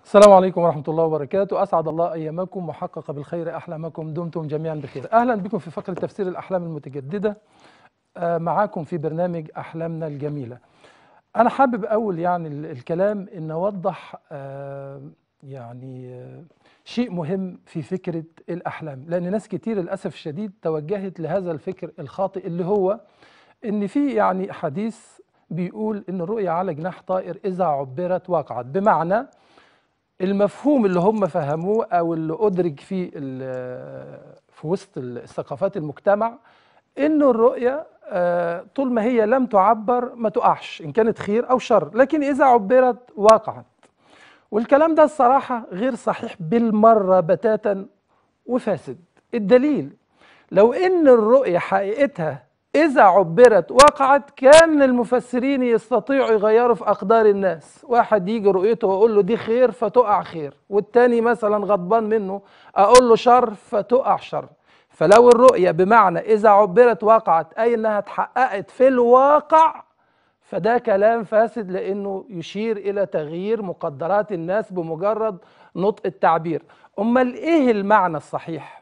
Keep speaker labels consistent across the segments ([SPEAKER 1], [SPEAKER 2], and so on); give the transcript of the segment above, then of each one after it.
[SPEAKER 1] السلام عليكم ورحمة الله وبركاته أسعد الله أيامكم وحقق بالخير أحلامكم دمتم جميعا بخير أهلا بكم في فقرة تفسير الأحلام المتجددة آه، معاكم في برنامج أحلامنا الجميلة أنا حابب أول يعني ال- الكلام أن أوضح آه، يعني آه، شيء مهم في فكرة الأحلام لأن ناس كتير للأسف الشديد توجهت لهذا الفكر الخاطئ اللي هو ان في يعني حديث بيقول ان الرؤيا على جناح طائر اذا عبرت وقعت بمعنى المفهوم اللي هم فهموه او اللي ادرج في ال- في وسط الثقافات المجتمع انه الرؤيا آه، طول ما هي لم تعبر ما تقعش ان كانت خير او شر لكن اذا عبرت وقعت والكلام ده الصراحه غير صحيح بالمره بتاتا وفاسد الدليل لو ان الرؤيا حقيقتها اذا عبرت وقعت كان المفسرين يستطيعوا يغيروا في اقدار الناس واحد يجي رؤيته واقول له دي خير فتقع خير والتاني مثلا غضبان منه اقول له شر فتقع شر فلو الرؤيا بمعنى اذا عبرت وقعت اي انها اتحققت في الواقع فده كلام فاسد لانه يشير الى تغيير مقدرات الناس بمجرد نطق التعبير امال ايه المعنى الصحيح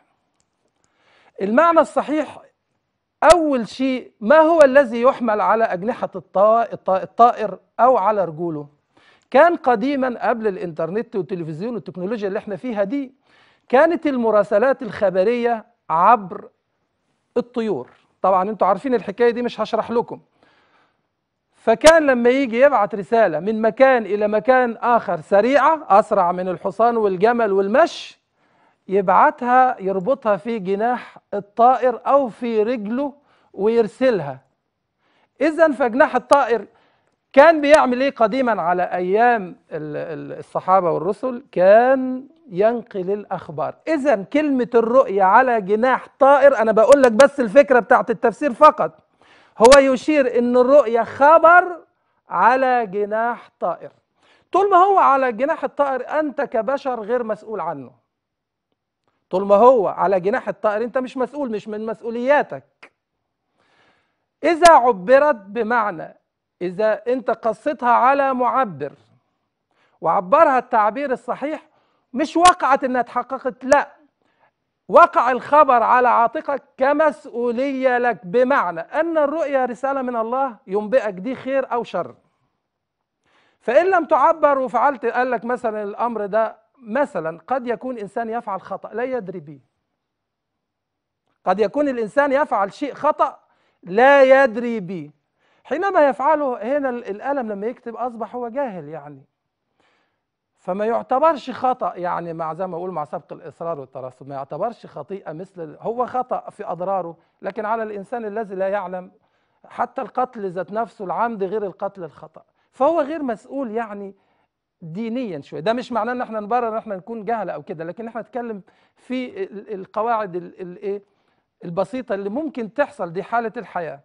[SPEAKER 1] المعنى الصحيح أول شيء ما هو الذي يحمل على أجنحة الطا- الطا- الطائر أو على رجوله كان قديما قبل الإنترنت والتلفزيون والتكنولوجيا اللي احنا فيها دي كانت المراسلات الخبرية عبر الطيور طبعا انتوا عارفين الحكاية دي مش هشرح لكم فكان لما يجي يبعت رسالة من مكان إلى مكان آخر سريعة أسرع من الحصان والجمل والمشي يبعتها يربطها في جناح الطائر او في رجله ويرسلها اذا فجناح الطائر كان بيعمل ايه قديما على ايام ال- ال- الصحابه والرسل كان ينقل الاخبار اذا كلمه الرؤيه على جناح طائر انا بقول لك بس الفكره بتاعت التفسير فقط هو يشير ان الرؤيه خبر على جناح طائر طول ما هو على جناح الطائر انت كبشر غير مسؤول عنه طول ما هو على جناح الطائر انت مش مسؤول مش من مسؤولياتك اذا عبرت بمعنى اذا انت قصتها على معبر وعبرها التعبير الصحيح مش وقعت انها اتحققت لا وقع الخبر على عاتقك كمسؤولية لك بمعنى أن الرؤيا رسالة من الله ينبئك دي خير أو شر فإن لم تعبر وفعلت قال لك مثلا الأمر ده مثلا قد يكون إنسان يفعل خطأ لا يدري به قد يكون الإنسان يفعل شيء خطأ لا يدري به حينما يفعله هنا ال- القلم لما يكتب أصبح هو جاهل يعني فما يعتبرش خطأ يعني مع زي ما أقول مع سبق الإصرار والترصد ما يعتبرش خطيئة مثل ال- هو خطأ في أضراره لكن على الإنسان الذي لا يعلم حتى القتل ذات نفسه العمد غير القتل الخطأ فهو غير مسؤول يعني دينيا شويه ده مش معناه ان احنا نبرر ان احنا نكون جهله او كده لكن احنا نتكلم في ال- القواعد ال- الايه البسيطه اللي ممكن تحصل دي حاله الحياه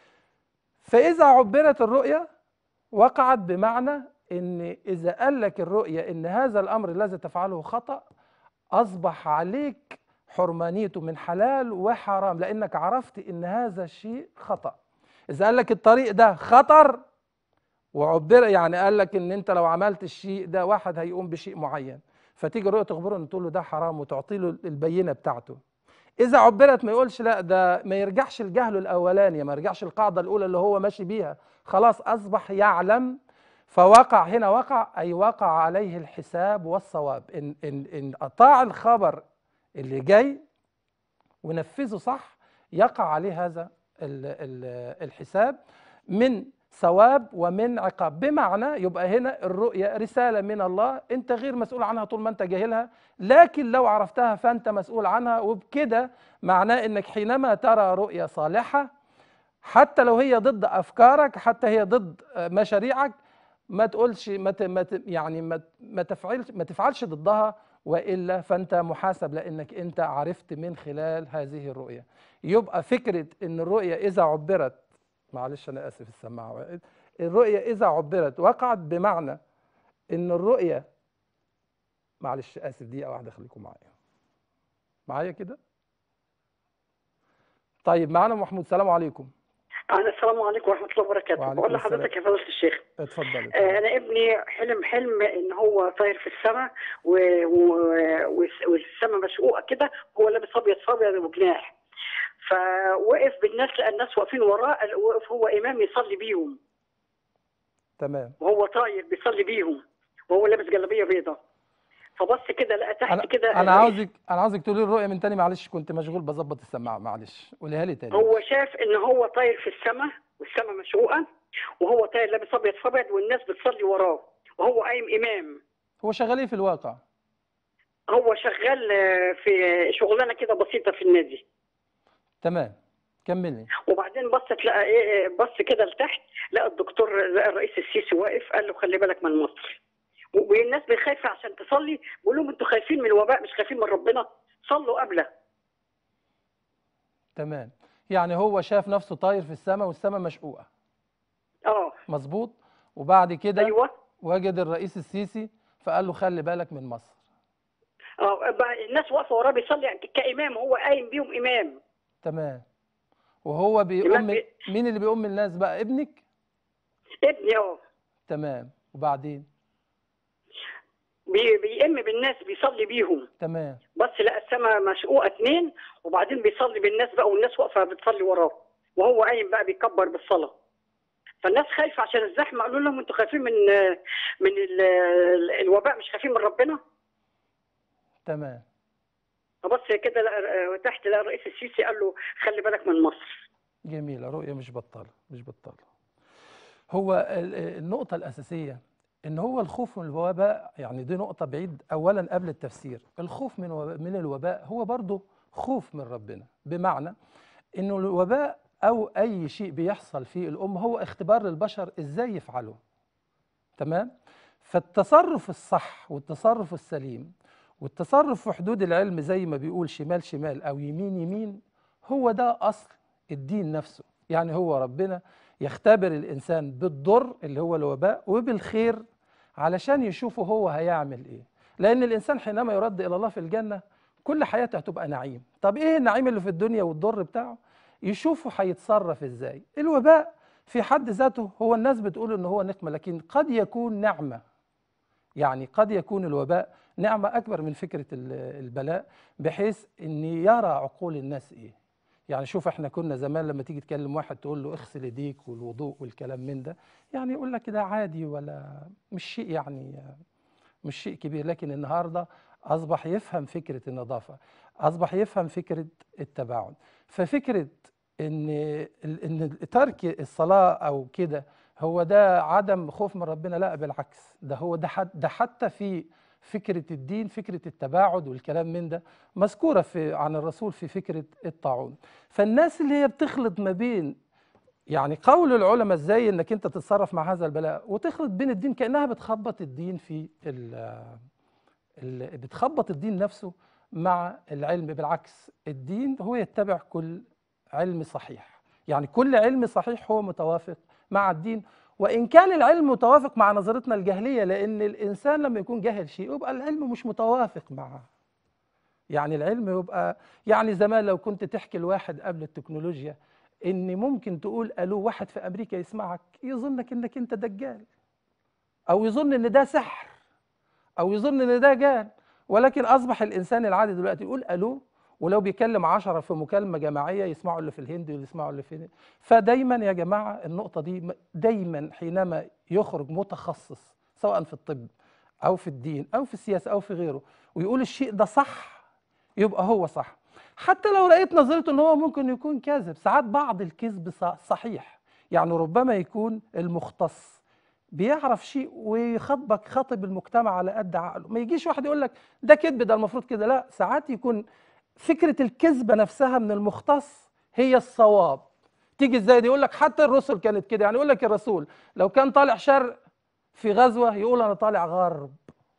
[SPEAKER 1] فاذا عبرت الرؤيه وقعت بمعنى ان اذا قال لك الرؤيه ان هذا الامر الذي تفعله خطا اصبح عليك حرمانيته من حلال وحرام لانك عرفت ان هذا الشيء خطا اذا قال لك الطريق ده خطر وعبر يعني قال لك ان انت لو عملت الشيء ده واحد هيقوم بشيء معين فتيجي الرؤيه تخبره ان تقول له ده حرام وتعطي له البينه بتاعته اذا عبرت ما يقولش لا ده ما يرجعش لجهله الاولاني ما يرجعش القاعده الاولى اللي هو ماشي بيها خلاص اصبح يعلم فوقع هنا وقع اي وقع عليه الحساب والصواب ان ان ان اطاع الخبر اللي جاي ونفذه صح يقع عليه هذا ال- ال- الحساب من ثواب ومن عقاب بمعنى يبقى هنا الرؤيا رسالة من الله انت غير مسؤول عنها طول ما انت جاهلها لكن لو عرفتها فانت مسؤول عنها وبكده معناه انك حينما ترى رؤيا صالحة حتى لو هي ضد افكارك حتى هي ضد آه، مشاريعك ما تقولش ما ت- ما ت- يعني ما ت- ما تفعلش ما تفعلش ضدها والا فانت محاسب لانك انت عرفت من خلال هذه الرؤيه يبقى فكره ان الرؤيه اذا عبرت معلش انا اسف السماعه الرؤيه اذا عبرت وقعت بمعنى ان الرؤيه معلش اسف دقيقه واحده خليكم معايا معايا كده طيب معانا محمود سلام عليكم
[SPEAKER 2] أهلا السلام عليكم ورحمة الله وبركاته
[SPEAKER 1] وعليكم
[SPEAKER 2] بقول
[SPEAKER 1] السلام.
[SPEAKER 2] لحضرتك يا فضيلة الشيخ
[SPEAKER 1] اتفضلي
[SPEAKER 2] آه، أنا ابني حلم حلم إن هو طاير في السماء و... و... والس- والسماء مشقوقة كده هو لابس أبيض في أبيض وجناح فوقف بالناس لقى الناس واقفين وراه قال- وقف هو إمام يصلي بيهم
[SPEAKER 1] تمام
[SPEAKER 2] وهو طاير بيصلي بيهم وهو لابس جلابية بيضة فبص كده لقى تحت
[SPEAKER 1] انا
[SPEAKER 2] كده
[SPEAKER 1] انا عاوزك انا عاوزك تقولي الرؤيه من تاني معلش كنت مشغول بظبط السماعه معلش قوليها لي تاني
[SPEAKER 2] هو شاف ان هو طاير في السماء والسماء مشقوقه وهو طاير لابس ابيض في ابيض والناس بتصلي وراه وهو قايم امام
[SPEAKER 1] هو شغال ايه في الواقع
[SPEAKER 2] هو شغال آه، في شغلانه كده بسيطه في النادي
[SPEAKER 1] تمام كملي
[SPEAKER 2] وبعدين بصت لقى ايه بص كده لتحت لقى الدكتور لقى الرئيس السيسي واقف قال له خلي بالك من مصر و- والناس خايفه عشان تصلي بيقول لهم انتوا خايفين من الوباء مش خايفين من ربنا صلوا قبله
[SPEAKER 1] تمام يعني هو شاف نفسه طاير في السماء والسماء مشقوقه
[SPEAKER 2] اه
[SPEAKER 1] مظبوط وبعد كده
[SPEAKER 2] ايوه
[SPEAKER 1] وجد الرئيس السيسي فقال له خلي بالك من مصر
[SPEAKER 2] اه بقى الناس واقفه وراه بيصلي كامام هو قايم بيهم امام
[SPEAKER 1] تمام وهو بيؤم
[SPEAKER 2] بي-
[SPEAKER 1] مين اللي بيؤم الناس بقى ابنك
[SPEAKER 2] ابني اه
[SPEAKER 1] تمام وبعدين
[SPEAKER 2] بي- بيئم بالناس بيصلي بيهم
[SPEAKER 1] تمام
[SPEAKER 2] بس لقى السماء مشقوقه اتنين وبعدين بيصلي بالناس بقى والناس واقفه بتصلي وراه وهو قايم بقى بيكبر بالصلاه فالناس خايفه عشان الزحمه قالوا لهم انتوا خايفين من من ال- ال- الوباء مش خايفين من ربنا
[SPEAKER 1] تمام
[SPEAKER 2] فبص كده لقى تحت لقى الرئيس السيسي قال له خلي بالك من مصر
[SPEAKER 1] جميلة رؤية مش بطالة مش بطالة هو ال- النقطة الأساسية إن هو الخوف من الوباء يعني دي نقطة بعيد أولا قبل التفسير الخوف من وباء من الوباء هو برضه خوف من ربنا بمعنى إنه الوباء أو أي شيء بيحصل في الأمة هو اختبار للبشر إزاي يفعلوا تمام فالتصرف الصح والتصرف السليم والتصرف في حدود العلم زي ما بيقول شمال شمال أو يمين يمين هو ده أصل الدين نفسه يعني هو ربنا يختبر الإنسان بالضر اللي هو الوباء وبالخير علشان يشوفه هو هيعمل إيه لأن الإنسان حينما يرد إلى الله في الجنة كل حياته هتبقى نعيم طب إيه النعيم اللي في الدنيا والضر بتاعه يشوفه هيتصرف إزاي الوباء في حد ذاته هو الناس بتقول إن هو نقمة لكن قد يكون نعمة يعني قد يكون الوباء نعمة أكبر من فكرة ال- البلاء بحيث أن يرى عقول الناس إيه يعني شوف احنا كنا زمان لما تيجي تكلم واحد تقول له اغسل ايديك والوضوء والكلام من ده يعني يقول لك ده عادي ولا مش شيء يعني مش شيء كبير لكن النهارده اصبح يفهم فكره النظافه اصبح يفهم فكره التباعد ففكره ان ال- ان ترك الصلاه او كده هو ده عدم خوف من ربنا لا بالعكس ده هو ده حت- ده حتى في فكره الدين فكره التباعد والكلام من ده مذكوره في عن الرسول في فكره الطاعون فالناس اللي هي بتخلط ما بين يعني قول العلماء ازاي انك انت تتصرف مع هذا البلاء وتخلط بين الدين كانها بتخبط الدين في ال ال بتخبط الدين نفسه مع العلم بالعكس الدين هو يتبع كل علم صحيح يعني كل علم صحيح هو متوافق مع الدين وان كان العلم متوافق مع نظرتنا الجاهليه لان الانسان لما يكون جاهل شيء يبقى العلم مش متوافق معه يعني العلم يبقى يعني زمان لو كنت تحكي لواحد قبل التكنولوجيا ان ممكن تقول الو واحد في امريكا يسمعك يظنك انك انت دجال او يظن ان ده سحر او يظن ان ده جان ولكن اصبح الانسان العادي دلوقتي يقول الو ولو بيكلم عشرة في مكالمة جماعية يسمعوا اللي في الهند ويسمعوا اللي في فدايما يا جماعة النقطة دي م- دايما حينما يخرج متخصص سواء في الطب أو في الدين أو في السياسة أو في غيره ويقول الشيء ده صح يبقى هو صح حتى لو لقيت نظرته ان هو ممكن يكون كاذب ساعات بعض الكذب ص- صحيح يعني ربما يكون المختص بيعرف شيء ويخاطبك خاطب المجتمع على قد عقله ما يجيش واحد يقول لك ده كذب ده المفروض كده لا ساعات يكون فكرة الكذبة نفسها من المختص هي الصواب تيجي ازاي دي يقول لك حتى الرسل كانت كده يعني يقول لك الرسول لو كان طالع شرق في غزوة يقول انا طالع غرب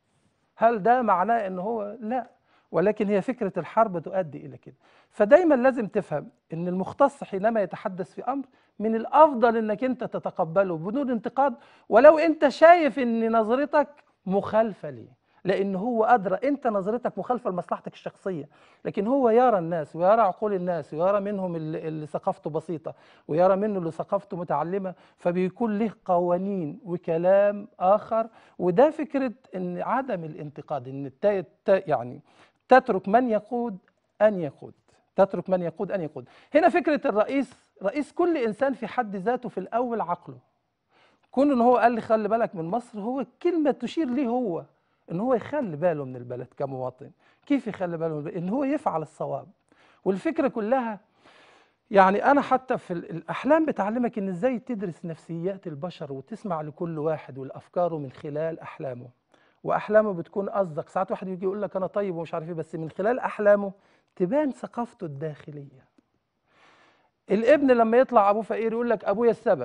[SPEAKER 1] هل ده معناه ان هو لا ولكن هي فكرة الحرب تؤدي إلى كده فدايما لازم تفهم أن المختص حينما يتحدث في أمر من الأفضل أنك أنت تتقبله بدون انتقاد ولو أنت شايف أن نظرتك مخالفة ليه لان هو ادرى انت نظرتك مخالفه لمصلحتك الشخصيه لكن هو يرى الناس ويرى عقول الناس ويرى منهم اللي اللي ثقافته بسيطه ويرى منه اللي ثقافته متعلمه فبيكون له قوانين وكلام اخر وده فكره ان عدم الانتقاد ان الت- الت- يعني تترك من يقود ان يقود تترك من يقود ان يقود هنا فكره الرئيس رئيس كل انسان في حد ذاته في الاول عقله كون ان هو قال لي خلي بالك من مصر هو كلمه تشير ليه هو ان هو يخلي باله من البلد كمواطن كيف يخلي باله من البلد؟ ان هو يفعل الصواب والفكره كلها يعني انا حتى في ال- الاحلام بتعلمك ان ازاي تدرس نفسيات البشر وتسمع لكل واحد والافكار من خلال احلامه واحلامه بتكون اصدق ساعات واحد يجي يقول لك انا طيب ومش عارف ايه بس من خلال احلامه تبان ثقافته الداخليه الابن لما يطلع ابوه فقير يقول لك ابويا السبب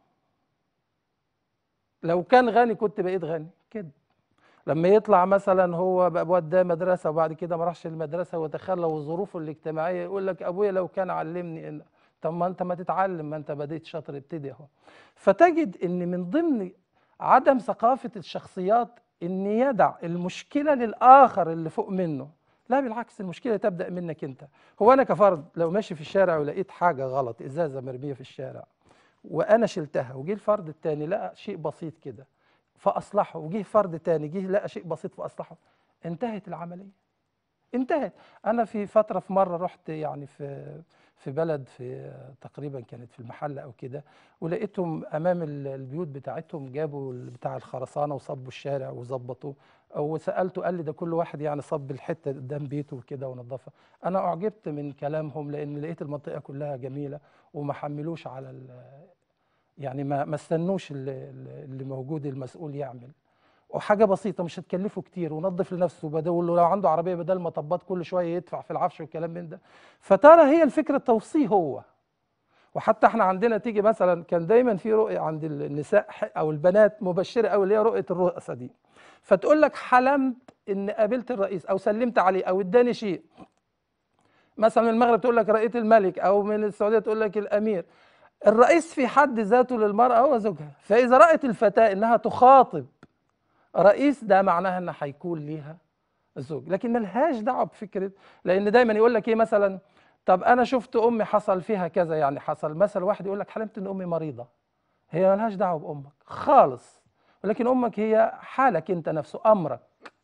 [SPEAKER 1] لو كان غني كنت بقيت غني كده لما يطلع مثلا هو بقى وداه مدرسه وبعد كده ما راحش المدرسه وتخلى وظروفه الاجتماعيه يقول لك ابويا لو كان علمني إن طب ما انت ما تتعلم ما انت بديت شاطر ابتدي اهو فتجد ان من ضمن عدم ثقافه الشخصيات ان يدع المشكله للاخر اللي فوق منه لا بالعكس المشكله تبدا منك انت هو انا كفرد لو ماشي في الشارع ولقيت حاجه غلط ازازه مرميه في الشارع وانا شلتها وجه الفرد التاني لقى شيء بسيط كده فاصلحه وجه فرد تاني جه لقى شيء بسيط فاصلحه انتهت العمليه انتهت انا في فتره في مره رحت يعني في في بلد في تقريبا كانت في المحل او كده ولقيتهم امام ال- البيوت بتاعتهم جابوا ال- بتاع الخرسانه وصبوا الشارع وظبطوه وسالته قال لي ده كل واحد يعني صب الحته قدام بيته وكده ونظفها انا اعجبت من كلامهم لان لقيت المنطقه كلها جميله وما حملوش على ال- يعني ما ما استنوش اللي, اللي موجود المسؤول يعمل وحاجه بسيطه مش هتكلفه كتير ونظف لنفسه بدل لو عنده عربيه بدل ما طبات كل شويه يدفع في العفش والكلام من ده فترى هي الفكره توصيه هو وحتى احنا عندنا تيجي مثلا كان دايما في رؤيه عند النساء ح- او البنات مبشره قوي اللي هي رؤيه الرؤساء دي فتقول لك حلمت ان قابلت الرئيس او سلمت عليه او اداني شيء مثلا من المغرب تقول لك رأيت الملك او من السعوديه تقول لك الامير الرئيس في حد ذاته للمراه هو زوجها فاذا رأت الفتاه انها تخاطب رئيس ده معناها ان هيكون ليها زوج لكن ملهاش دعوه بفكره لان دايما يقول لك ايه مثلا طب انا شفت امي حصل فيها كذا يعني حصل مثلا واحد يقول لك حلمت ان امي مريضه هي ملهاش دعوه بامك خالص ولكن امك هي حالك انت نفسه امرك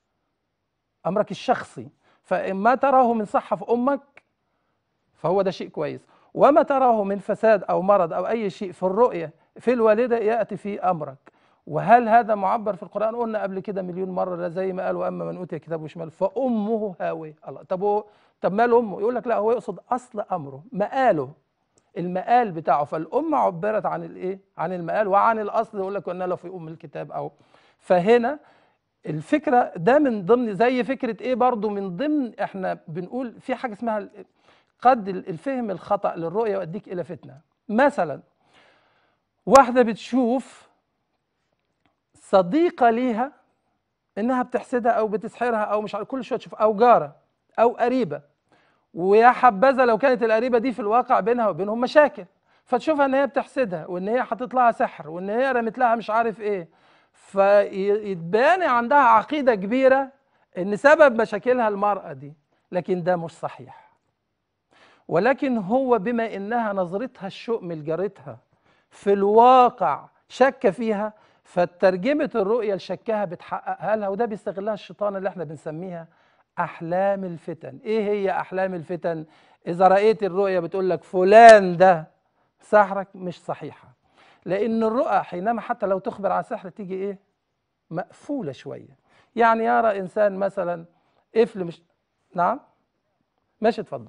[SPEAKER 1] امرك الشخصي فما تراه من صحه في امك فهو ده شيء كويس وما تراه من فساد او مرض او اي شيء في الرؤيه في الوالده ياتي في امرك وهل هذا معبر في القران قلنا قبل كده مليون مره لا زي ما قال واما من اوتي كتابه شمال فامه هاويه الله طب هو طب مال امه يقول لك لا هو يقصد اصل امره مآله المآل بتاعه فالأم عبرت عن الإيه؟ عن المآل وعن الأصل يقول لك وأن له في أم الكتاب أو فهنا الفكرة ده من ضمن زي فكرة إيه برضو من ضمن إحنا بنقول في حاجة اسمها ال- قد ال- الفهم الخطأ للرؤية يؤديك إلى فتنة مثلا واحدة بتشوف صديقة ليها إنها بتحسدها أو بتسحرها أو مش عارف كل شوية تشوف أو جارة أو قريبة ويا حبذا لو كانت القريبه دي في الواقع بينها وبينهم مشاكل فتشوفها ان هي بتحسدها وان هي حاطط لها سحر وان هي رمت لها مش عارف ايه فيتبان عندها عقيده كبيره ان سبب مشاكلها المراه دي لكن ده مش صحيح ولكن هو بما انها نظرتها الشؤم لجارتها في الواقع شك فيها فترجمه الرؤيه لشكها بتحققها لها وده بيستغلها الشيطان اللي احنا بنسميها احلام الفتن ايه هي احلام الفتن اذا رايت الرؤيه بتقول لك فلان ده سحرك مش صحيحه لان الرؤى حينما حتى لو تخبر عن سحر تيجي ايه مقفوله شويه يعني يرى انسان مثلا قفل مش نعم ماشي اتفضل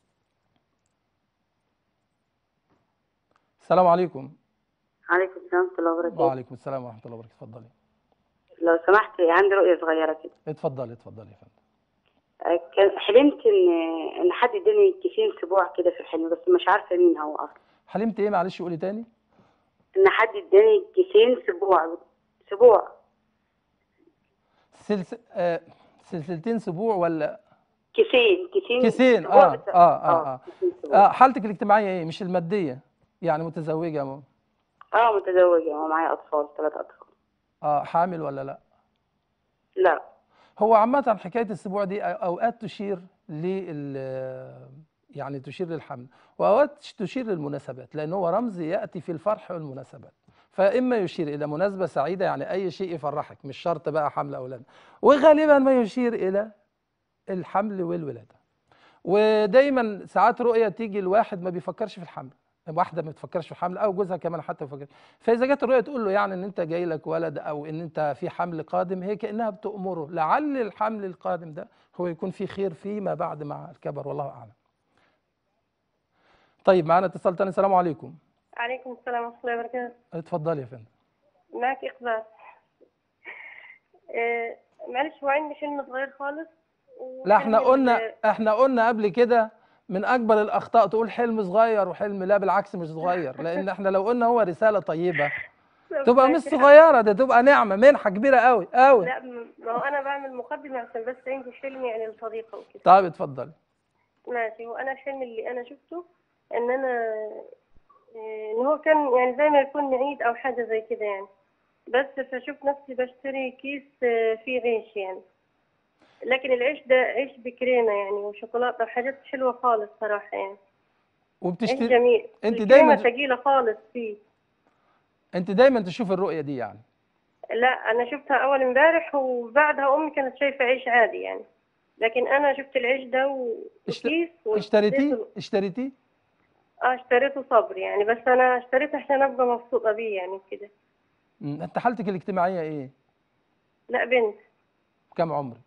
[SPEAKER 1] السلام عليكم
[SPEAKER 3] عليكم السلام ورحمة الله وبركاته
[SPEAKER 1] وعليكم السلام ورحمه الله وبركاته اتفضلي
[SPEAKER 3] لو سمحت عندي رؤية صغيرة كده
[SPEAKER 1] اتفضلي اتفضلي يا فندم
[SPEAKER 3] أه، كان حلمت إن إن حد اداني كيسين سبوع كده في الحلم بس مش عارفة مين هو أصلا
[SPEAKER 1] حلمت ايه معلش قولي تاني
[SPEAKER 3] إن حد اداني كيسين سبوع سبوع
[SPEAKER 1] سلس... آه سلسلتين سبوع ولا
[SPEAKER 3] كيسين كيسين
[SPEAKER 1] كيسين
[SPEAKER 3] سبوع
[SPEAKER 1] اه
[SPEAKER 3] بس-
[SPEAKER 1] اه اه, آه.
[SPEAKER 3] كيسين سبوع.
[SPEAKER 1] آه حالتك الاجتماعيه ايه مش الماديه يعني متزوجه مو.
[SPEAKER 3] اه متزوجة ومعايا أطفال ثلاث أطفال
[SPEAKER 1] اه حامل ولا لا
[SPEAKER 3] لا
[SPEAKER 1] هو عامة حكاية السبوع دي أوقات تشير لل يعني تشير للحمل وأوقات تشير للمناسبات لأن هو رمز يأتي في الفرح والمناسبات فإما يشير إلى مناسبة سعيدة يعني أي شيء يفرحك مش شرط بقى حمل أولاد وغالبا ما يشير إلى الحمل والولادة ودايما ساعات رؤية تيجي الواحد ما بيفكرش في الحمل واحده ما بتفكرش في الحمل او جوزها كمان حتى ما بيفكرش فاذا جت الرؤيه تقول له يعني ان انت جاي لك ولد او ان انت في حمل قادم هي كانها بتامره لعل الحمل القادم ده هو يكون فيه خير فيما بعد مع الكبر والله اعلم طيب معانا اتصال تاني السلام عليكم
[SPEAKER 4] عليكم السلام ورحمة الله وبركاته
[SPEAKER 1] اتفضلي يا فندم
[SPEAKER 4] معك إقبال آه، معلش هو عندي حلم صغير خالص
[SPEAKER 1] لا احنا
[SPEAKER 4] وحلم
[SPEAKER 1] قلنا
[SPEAKER 4] ال-
[SPEAKER 1] احنا قلنا قبل كده من اكبر الاخطاء تقول حلم صغير وحلم لا بالعكس مش صغير لان احنا لو قلنا هو رساله طيبه تبقى مش صغيره ده تبقى نعمه منحه كبيره قوي قوي
[SPEAKER 4] لا م- ما هو أنا بعمل مقدمة عشان بس عندي حلم يعني لصديقة وكده
[SPEAKER 1] طيب اتفضلي
[SPEAKER 4] ماشي هو أنا الحلم اللي أنا شفته إن أنا آه، إن هو كان يعني زي ما يكون عيد أو حاجة زي كده يعني بس فشفت نفسي بشتري كيس آه، فيه عيش يعني لكن العيش ده عيش بكريمة يعني وشوكولاتة وحاجات حلوة خالص صراحة يعني عيش
[SPEAKER 1] وبتشتري
[SPEAKER 4] جميل
[SPEAKER 1] أنت
[SPEAKER 4] الكريمة
[SPEAKER 1] دايماً-
[SPEAKER 4] ثقيلة خالص فيه
[SPEAKER 1] انت دايما تشوف الرؤيه دي يعني
[SPEAKER 4] لا انا شفتها اول امبارح وبعدها امي كانت شايفه عيش عادي يعني لكن انا شفت العيش ده و-
[SPEAKER 1] اشت-
[SPEAKER 4] وكيس
[SPEAKER 1] اشتريتيه
[SPEAKER 4] واديته-
[SPEAKER 1] اشتريتيه
[SPEAKER 4] اه اشتريته صبر يعني بس انا اشتريته عشان ابقى مبسوطه بيه يعني كده
[SPEAKER 1] مم، انت حالتك الاجتماعيه ايه
[SPEAKER 4] لا بنت
[SPEAKER 1] كم عمرك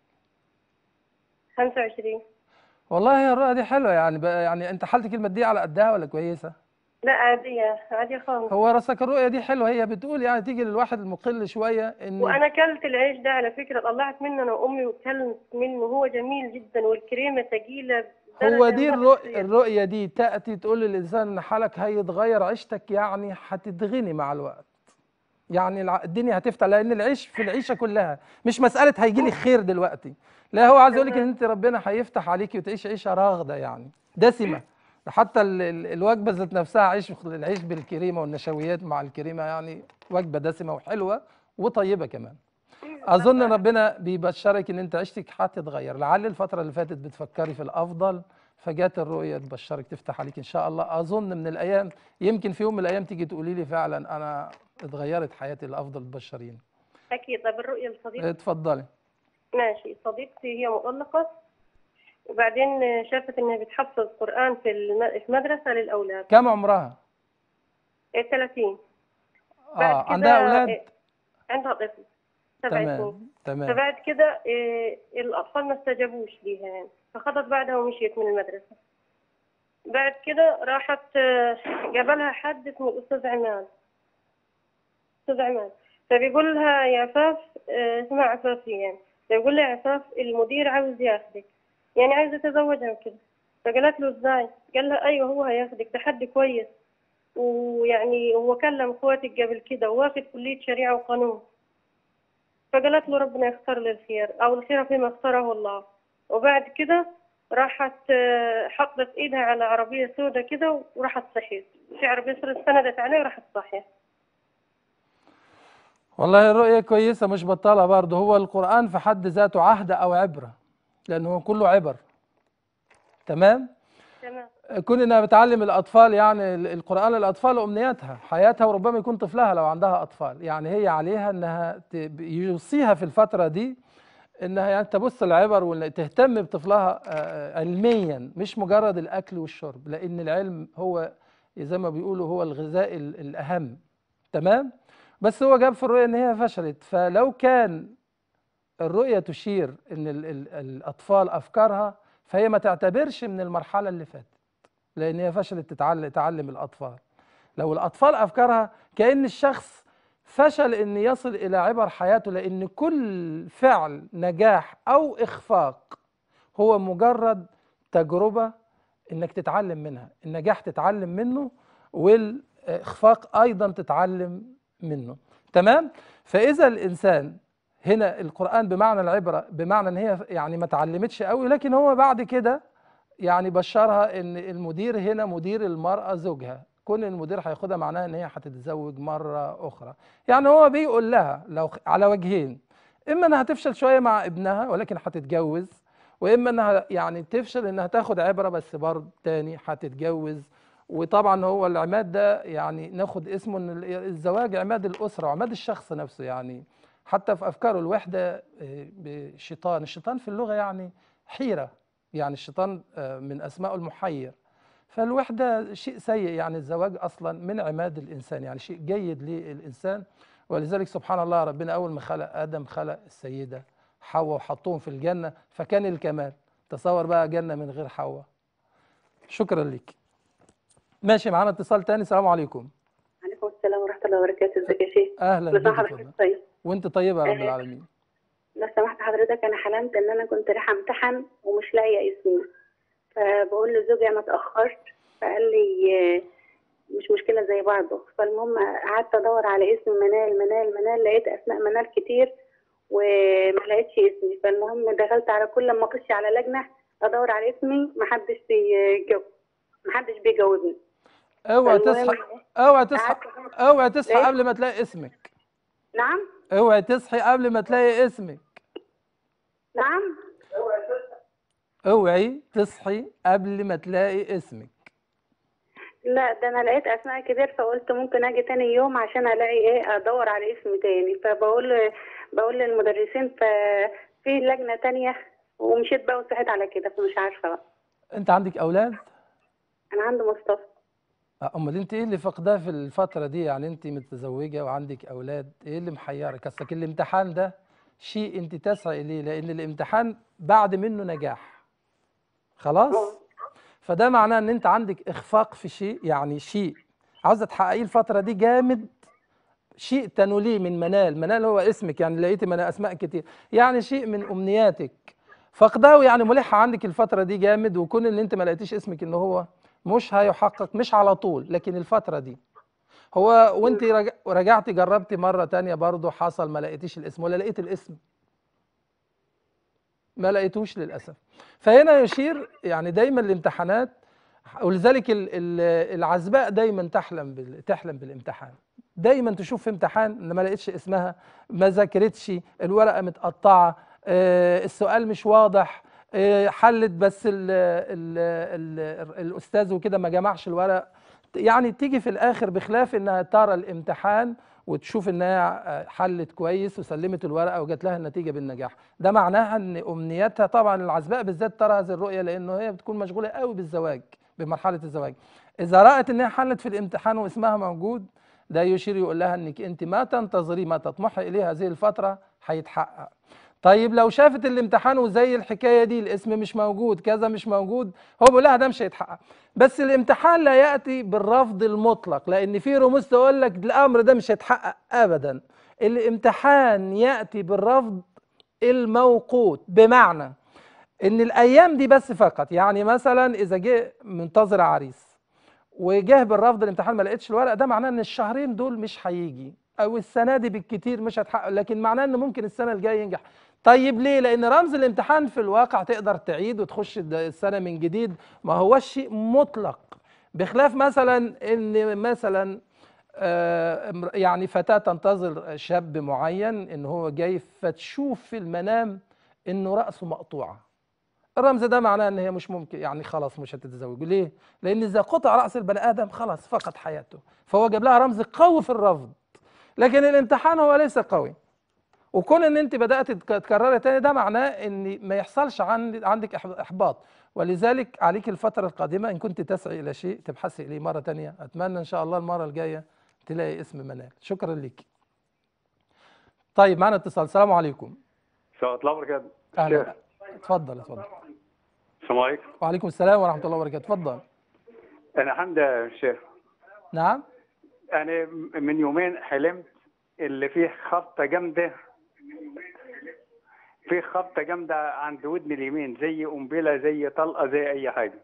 [SPEAKER 4] 25
[SPEAKER 1] والله هي الرؤيه دي حلوه يعني بقى يعني انت حالتك الماديه على قدها ولا كويسه
[SPEAKER 4] لا عاديه عاديه خالص
[SPEAKER 1] هو راسك الرؤيه دي حلوه هي بتقول يعني تيجي للواحد المقل شويه ان
[SPEAKER 4] وانا اكلت العيش ده على فكره طلعت منه انا وامي وكلت منه هو جميل جدا والكريمه ثقيله
[SPEAKER 1] هو
[SPEAKER 4] بدرجة
[SPEAKER 1] دي
[SPEAKER 4] ما
[SPEAKER 1] الرؤية,
[SPEAKER 4] تتخيل.
[SPEAKER 1] الرؤية دي تأتي تقول للإنسان إن حالك هيتغير عيشتك يعني هتتغني مع الوقت يعني الع- الدنيا هتفتح لأن العيش في العيشة كلها مش مسألة هيجي لي خير دلوقتي لا هو عايز يقول لك إن أنت ربنا هيفتح عليكي وتعيش عيشة راغدة يعني دسمة حتى ال- ال- الوجبة ذات نفسها عيش العيش بالكريمة والنشويات مع الكريمة يعني وجبة دسمة وحلوة وطيبة كمان اظن ربنا بيبشرك ان انت عيشتك هتتغير لعل الفتره اللي فاتت بتفكري في الافضل فجات الرؤيه تبشرك تفتح عليك ان شاء الله اظن من الايام يمكن في يوم من الايام تيجي تقولي لي فعلا انا اتغيرت حياتي لافضل تبشرين
[SPEAKER 4] اكيد طب الرؤيه لصديقتي
[SPEAKER 1] اتفضلي
[SPEAKER 4] ماشي صديقتي هي مطلقة وبعدين شافت إنها بتحفظ قرآن في الم- في مدرسة للأولاد
[SPEAKER 1] كم عمرها
[SPEAKER 4] إيه 30
[SPEAKER 1] اه
[SPEAKER 4] بعد كده
[SPEAKER 1] عندها اولاد
[SPEAKER 4] إيه، عندها طفل سبع سنين
[SPEAKER 1] تمام تمام
[SPEAKER 4] فبعد كده إيه، الأطفال ما استجابوش ليها يعني فخطت بعدها ومشيت من المدرسة بعد كده راحت آه، جابلها حد اسمه الأستاذ عماد أستاذ عماد فبيقول لها يا عفاف آه، اسمها عفاف يعني فيقول لها يا عفاف المدير عاوز ياخدك يعني عايز يتزوجها وكده فقالت له ازاي قال لها ايوه هو هياخدك ده حد كويس ويعني هو كلم اخواتك قبل كده واخد كلية شريعة وقانون فقالت له ربنا يختار لي الخير او الخير فيما اختاره الله وبعد كده راحت آه، حطت ايدها على عربية سوداء كده وراحت صحيت في عربية سوداء استندت عليه وراحت صحيت
[SPEAKER 1] والله الرؤيه كويسه مش بطاله برضه هو القران في حد ذاته عهد او عبره لانه هو كله عبر تمام
[SPEAKER 4] تمام
[SPEAKER 1] كون انها بتعلم الاطفال يعني ال- القران للاطفال امنياتها حياتها وربما يكون طفلها لو عندها اطفال يعني هي عليها انها ت- يوصيها في الفتره دي انها يعني تبص العبر وان تهتم بطفلها آه، علميا مش مجرد الاكل والشرب لان العلم هو زي ما بيقولوا هو الغذاء ال- الاهم تمام بس هو جاب في الرؤيه ان هي فشلت فلو كان الرؤيه تشير ان ال ال الاطفال افكارها فهي ما تعتبرش من المرحله اللي فاتت لان هي فشلت تتعلم تعلم الاطفال لو الاطفال افكارها كان الشخص فشل ان يصل الى عبر حياته لان كل فعل نجاح او اخفاق هو مجرد تجربه انك تتعلم منها النجاح تتعلم منه والاخفاق ايضا تتعلم منه تمام فاذا الانسان هنا القران بمعنى العبره بمعنى ان هي يعني ما اتعلمتش قوي لكن هو بعد كده يعني بشرها ان المدير هنا مدير المراه زوجها كون المدير هياخدها معناها ان هي هتتزوج مره اخرى يعني هو بيقول لها لو على وجهين اما انها تفشل شويه مع ابنها ولكن هتتجوز واما انها يعني تفشل انها تاخد عبره بس برضه تاني هتتجوز وطبعا هو العماد ده يعني ناخد اسمه ان ال- الزواج عماد الاسره وعماد الشخص نفسه يعني حتى في افكاره الوحده آه، بشيطان الشيطان في اللغه يعني حيره يعني الشيطان آه، من اسمائه المحير فالوحده شيء سيء يعني الزواج اصلا من عماد الانسان يعني شيء جيد للانسان ولذلك سبحان الله ربنا اول ما خلق ادم خلق السيده حواء وحطهم في الجنه فكان الكمال تصور بقى جنه من غير حواء شكرا لك ماشي معانا اتصال تاني السلام عليكم
[SPEAKER 3] عليكم السلام ورحمة الله وبركاته ازيك يا شيخ
[SPEAKER 1] اهلا
[SPEAKER 3] كل
[SPEAKER 1] بك
[SPEAKER 3] سنة وحضرتك
[SPEAKER 1] اتفضل.
[SPEAKER 3] طيب
[SPEAKER 1] وانت طيبه يا رب
[SPEAKER 3] آه.
[SPEAKER 1] العالمين
[SPEAKER 3] لو سمحت حضرتك انا حلمت ان انا كنت رايحة امتحن ومش لاقية اسمي فبقول لزوجي انا اتأخرت فقال لي آه، مش مشكلة زي بعضه فالمهم قعدت ادور على اسم منال منال منال لقيت اسماء منال كتير وما لقيتش اسمي فالمهم دخلت على كل ما اخش على لجنة ادور على اسمي محدش بيجاوب محدش بيجاوبني
[SPEAKER 1] اوعى
[SPEAKER 3] فالمهم
[SPEAKER 1] تصحى اوعى تصحى
[SPEAKER 3] قعدت
[SPEAKER 1] اوعى تصحى
[SPEAKER 3] إيه؟
[SPEAKER 1] قبل ما تلاقي اسمك
[SPEAKER 3] نعم
[SPEAKER 1] اوعى تصحي قبل ما تلاقي اسمك
[SPEAKER 3] نعم
[SPEAKER 1] اوعي تصحي قبل ما تلاقي اسمك
[SPEAKER 3] لا ده انا لقيت اسماء كتير فقلت ممكن اجي تاني يوم عشان الاقي ايه ادور على اسم تاني فبقول بقول للمدرسين ففي لجنة تانية ومشيت بقى وصحيت على كده فمش عارفة بقى
[SPEAKER 1] انت عندك اولاد
[SPEAKER 3] انا عندي مصطفى
[SPEAKER 1] آه، امال انت ايه اللي فاقداه في الفتره دي يعني انت متزوجه وعندك اولاد ايه اللي محيرك اصلك الامتحان ده شيء انت تسعي اليه لان الامتحان بعد منه نجاح خلاص
[SPEAKER 3] اه.
[SPEAKER 1] فده معناه ان انت عندك اخفاق في شيء يعني شيء عاوزه تحققيه الفتره دي جامد شيء تنوليه من منال منال هو اسمك يعني لقيتي من اسماء كتير يعني شيء من امنياتك فقداه يعني ملحه عندك الفتره دي جامد وكون ان انت ما لقيتيش اسمك ان هو مش هيحقق مش على طول لكن الفتره دي هو وانت رجع رجعتي جربتي مره تانية برضه حصل ما لقيتيش الاسم ولا لقيت الاسم ما لقيتوش للاسف فهنا يشير يعني دايما الامتحانات ولذلك ال- ال- العزباء دايما تحلم بال- تحلم بالامتحان دايما تشوف في امتحان ان ما لقيتش اسمها ما ذاكرتش الورقه متقطعه آه، السؤال مش واضح آه، حلت بس ال ال ال الاستاذ وكده ما جمعش الورق يعني تيجي في الاخر بخلاف انها ترى الامتحان وتشوف انها آه، حلت كويس وسلمت الورقه وجات لها النتيجه بالنجاح ده معناها ان امنياتها طبعا العزباء بالذات ترى هذه الرؤيه لانه هي بتكون مشغوله قوي بالزواج بمرحله الزواج اذا رأت انها حلت في الامتحان واسمها موجود ده يشير يقول لها انك انت ما تنتظري ما تطمحي اليه هذه الفتره هيتحقق طيب لو شافت الامتحان وزي الحكايه دي الاسم مش موجود كذا مش موجود هو بيقول لها ده مش هيتحقق بس الامتحان لا ياتي بالرفض المطلق لان في رموز تقول لك الامر ده مش هيتحقق ابدا الامتحان ياتي بالرفض الموقوت بمعنى ان الايام دي بس فقط يعني مثلا اذا جه منتظر عريس وجه بالرفض الامتحان ما لقيتش الورق ده معناه ان الشهرين دول مش هيجي او السنه دي بالكتير مش هتحقق لكن معناه ان ممكن السنه الجايه ينجح طيب ليه لان رمز الامتحان في الواقع تقدر تعيد وتخش الد- السنه من جديد ما هوش شيء مطلق بخلاف مثلا ان مثلا آه، امر- يعني فتاه تنتظر شاب معين ان هو جاي فتشوف في المنام انه راسه مقطوعه الرمز ده معناه ان هي مش ممكن يعني خلاص مش هتتزوج ليه لان اذا قطع راس البني ادم خلاص فقد حياته فهو جاب لها رمز قوي في الرفض لكن الامتحان هو ليس قوي وكون ان انت بدات تك- تكرري تاني ده معناه ان ما يحصلش عن عندك إح- احباط ولذلك عليك الفتره القادمه ان كنت تسعي الى شيء تبحثي اليه مره تانية اتمنى ان شاء الله المره الجايه تلاقي اسم منال شكرا لك طيب معنا اتصال السلام عليكم
[SPEAKER 5] سلام الله وبركاته
[SPEAKER 1] اهلا اتفضل اتفضل
[SPEAKER 5] السلام عليكم
[SPEAKER 1] وعليكم السلام ورحمه الله وبركاته اتفضل
[SPEAKER 5] انا حمدة يا شيخ
[SPEAKER 1] نعم
[SPEAKER 5] انا من يومين حلمت اللي فيه خبطه جامده في خبطه جامده عند ودني اليمين زي قنبله زي طلقه زي اي حاجه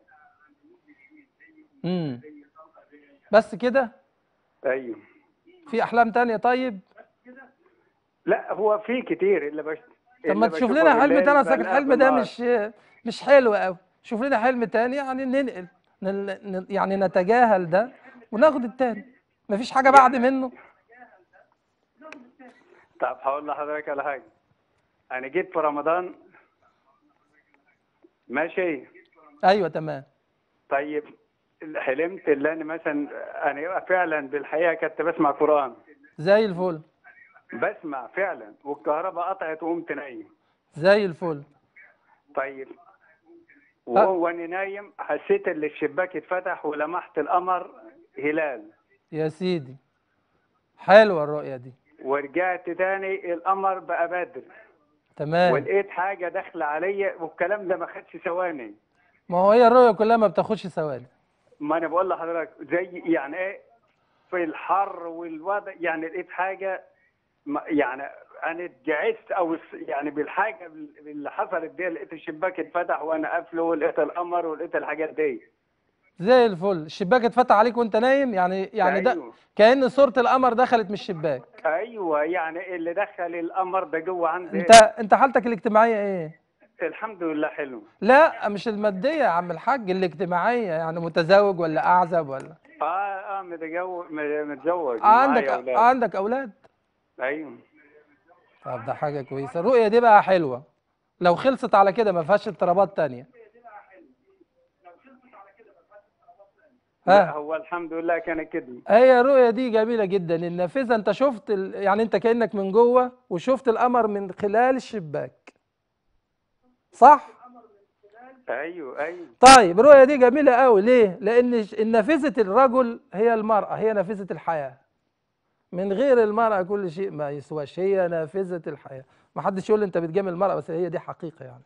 [SPEAKER 1] امم بس كده
[SPEAKER 5] ايوه
[SPEAKER 1] في احلام تانية طيب
[SPEAKER 5] لا هو في كتير اللي بش
[SPEAKER 1] طب ما تشوف لنا حلم تاني اصل الحلم ده مش مش حلو قوي شوف لنا حلم تاني يعني ننقل نل- ن- يعني نتجاهل ده وناخد التاني مفيش حاجه بعد منه
[SPEAKER 5] طب هقول لحضرتك على حاجه انا جيت في رمضان ماشي
[SPEAKER 1] ايوه تمام
[SPEAKER 5] طيب حلمت اللي انا مثلا انا فعلا بالحقيقه كنت بسمع قران
[SPEAKER 1] زي الفل
[SPEAKER 5] بسمع فعلا والكهرباء قطعت وقمت نايم
[SPEAKER 1] زي الفل
[SPEAKER 5] طيب وهو انا نايم حسيت ان الشباك اتفتح ولمحت القمر هلال
[SPEAKER 1] يا سيدي حلوه الرؤيه دي
[SPEAKER 5] ورجعت تاني القمر بقى بدر
[SPEAKER 1] تمام
[SPEAKER 5] ولقيت حاجه داخله عليا والكلام ده ما خدش ثواني
[SPEAKER 1] ما هو هي الرؤيه كلها ما بتاخدش ثواني
[SPEAKER 5] ما انا بقول لحضرتك زي يعني ايه في الحر والوضع يعني لقيت حاجه ما- يعني انا اتجعزت او الس- يعني بالحاجه اللي حصلت دي لقيت الشباك اتفتح وانا قافله ولقيت القمر ولقيت الحاجات دي
[SPEAKER 1] زي الفل الشباك اتفتح عليك وانت نايم يعني يعني ده
[SPEAKER 5] أيوه.
[SPEAKER 1] كأن صورة القمر دخلت من الشباك
[SPEAKER 5] ايوه يعني اللي دخل القمر ده جوه عندي
[SPEAKER 1] انت انت حالتك الاجتماعية ايه
[SPEAKER 5] الحمد لله حلو
[SPEAKER 1] لا مش المادية يا عم الحاج الاجتماعية يعني متزوج ولا اعزب ولا
[SPEAKER 5] اه اه متجوز متزوج
[SPEAKER 1] عندك
[SPEAKER 5] معايا أولاد.
[SPEAKER 1] عندك اولاد
[SPEAKER 5] ايوه
[SPEAKER 1] طب ده حاجة كويسة الرؤية دي بقى حلوة لو خلصت على كده ما فيهاش اضطرابات تانية
[SPEAKER 5] لا
[SPEAKER 1] ها
[SPEAKER 5] هو الحمد لله كان كده
[SPEAKER 1] هي الرؤية دي جميلة جدا النافذة انت شفت ال... يعني انت كأنك من جوه وشفت القمر من خلال الشباك صح؟
[SPEAKER 5] ايوه ايوه
[SPEAKER 1] طيب الرؤية دي جميلة قوي ليه؟ لأن ش- نافذة الرجل هي المرأة هي نافذة الحياة من غير المرأة كل شيء ما يسواش هي نافذة الحياة ما حدش يقول لي انت بتجامل المرأة بس هي دي حقيقة يعني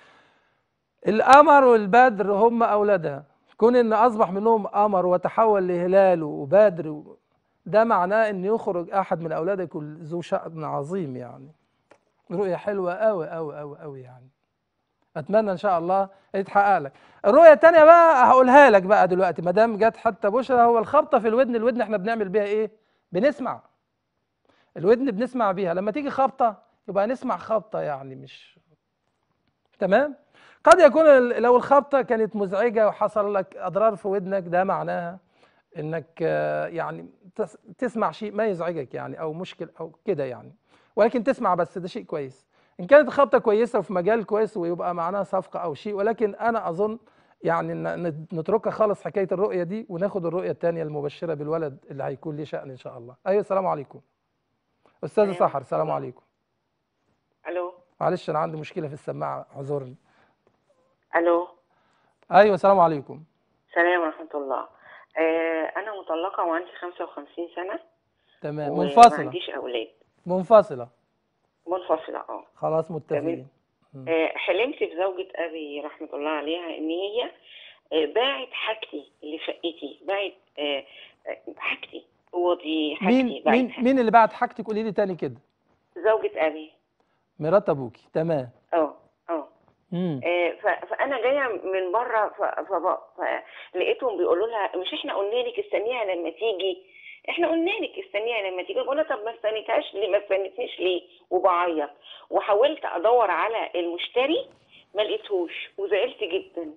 [SPEAKER 1] القمر والبدر هم أولادها كون إن أصبح منهم قمر وتحول لهلال وبدر و- ده معناه إن يخرج أحد من أولادك ذو شأن عظيم يعني رؤية حلوة أوي أوي أوي أوي يعني اتمنى ان شاء الله يتحقق لك الرؤيه الثانيه بقى هقولها لك بقى دلوقتي ما دام جت حتى بشرى هو الخبطه في الودن الودن احنا بنعمل بيها ايه بنسمع الودن بنسمع بيها لما تيجي خبطه يبقى نسمع خبطه يعني مش تمام قد يكون ال- لو الخبطه كانت مزعجه وحصل لك اضرار في ودنك ده معناها انك آه، يعني تس- تسمع شيء ما يزعجك يعني او مشكل او كده يعني ولكن تسمع بس ده شيء كويس ان كانت خبطه كويسه وفي مجال كويس ويبقى معناها صفقه او شيء ولكن انا اظن يعني ن- ن- نتركها خالص حكايه الرؤيه دي وناخد الرؤيه الثانيه المبشره بالولد اللي هيكون ليه شأن ان شاء الله ايوه السلام عليكم استاذ
[SPEAKER 6] أيوة،
[SPEAKER 1] سحر السلام
[SPEAKER 6] السلام.
[SPEAKER 1] عليكم
[SPEAKER 6] الو
[SPEAKER 1] معلش انا عندي مشكله في السماعه اعذرني
[SPEAKER 6] الو
[SPEAKER 1] ايوه السلام عليكم
[SPEAKER 6] سلام ورحمه الله آه انا مطلقه وعندي 55 سنه
[SPEAKER 1] تمام
[SPEAKER 6] وما
[SPEAKER 1] منفصله
[SPEAKER 6] عنديش اولاد
[SPEAKER 1] منفصله
[SPEAKER 6] منفصله اه
[SPEAKER 1] خلاص متفقين
[SPEAKER 6] آه، حلمت في زوجة أبي رحمة الله عليها إن هي آه، باعت حاجتي اللي في شقتي باعت آه، آه، حاجتي أوضي حاجتي
[SPEAKER 1] مين
[SPEAKER 6] باعت
[SPEAKER 1] مين
[SPEAKER 6] حاجتي.
[SPEAKER 1] مين اللي بعت حاجتك قولي لي تاني كده
[SPEAKER 6] زوجة أبي
[SPEAKER 1] مرات ابوكي تمام
[SPEAKER 6] اه اه
[SPEAKER 1] امم
[SPEAKER 6] آه، ف- فانا جايه من بره ف- فب- فلقيتهم بيقولوا لها مش احنا قلنا لك استنيها لما تيجي احنا قلنا لك استنيها لما تيجي بقول لها طب ما استنيتهاش ليه ما استنيتنيش ليه وبعيط وحاولت ادور على المشتري ما لقيتهوش وزعلت جدا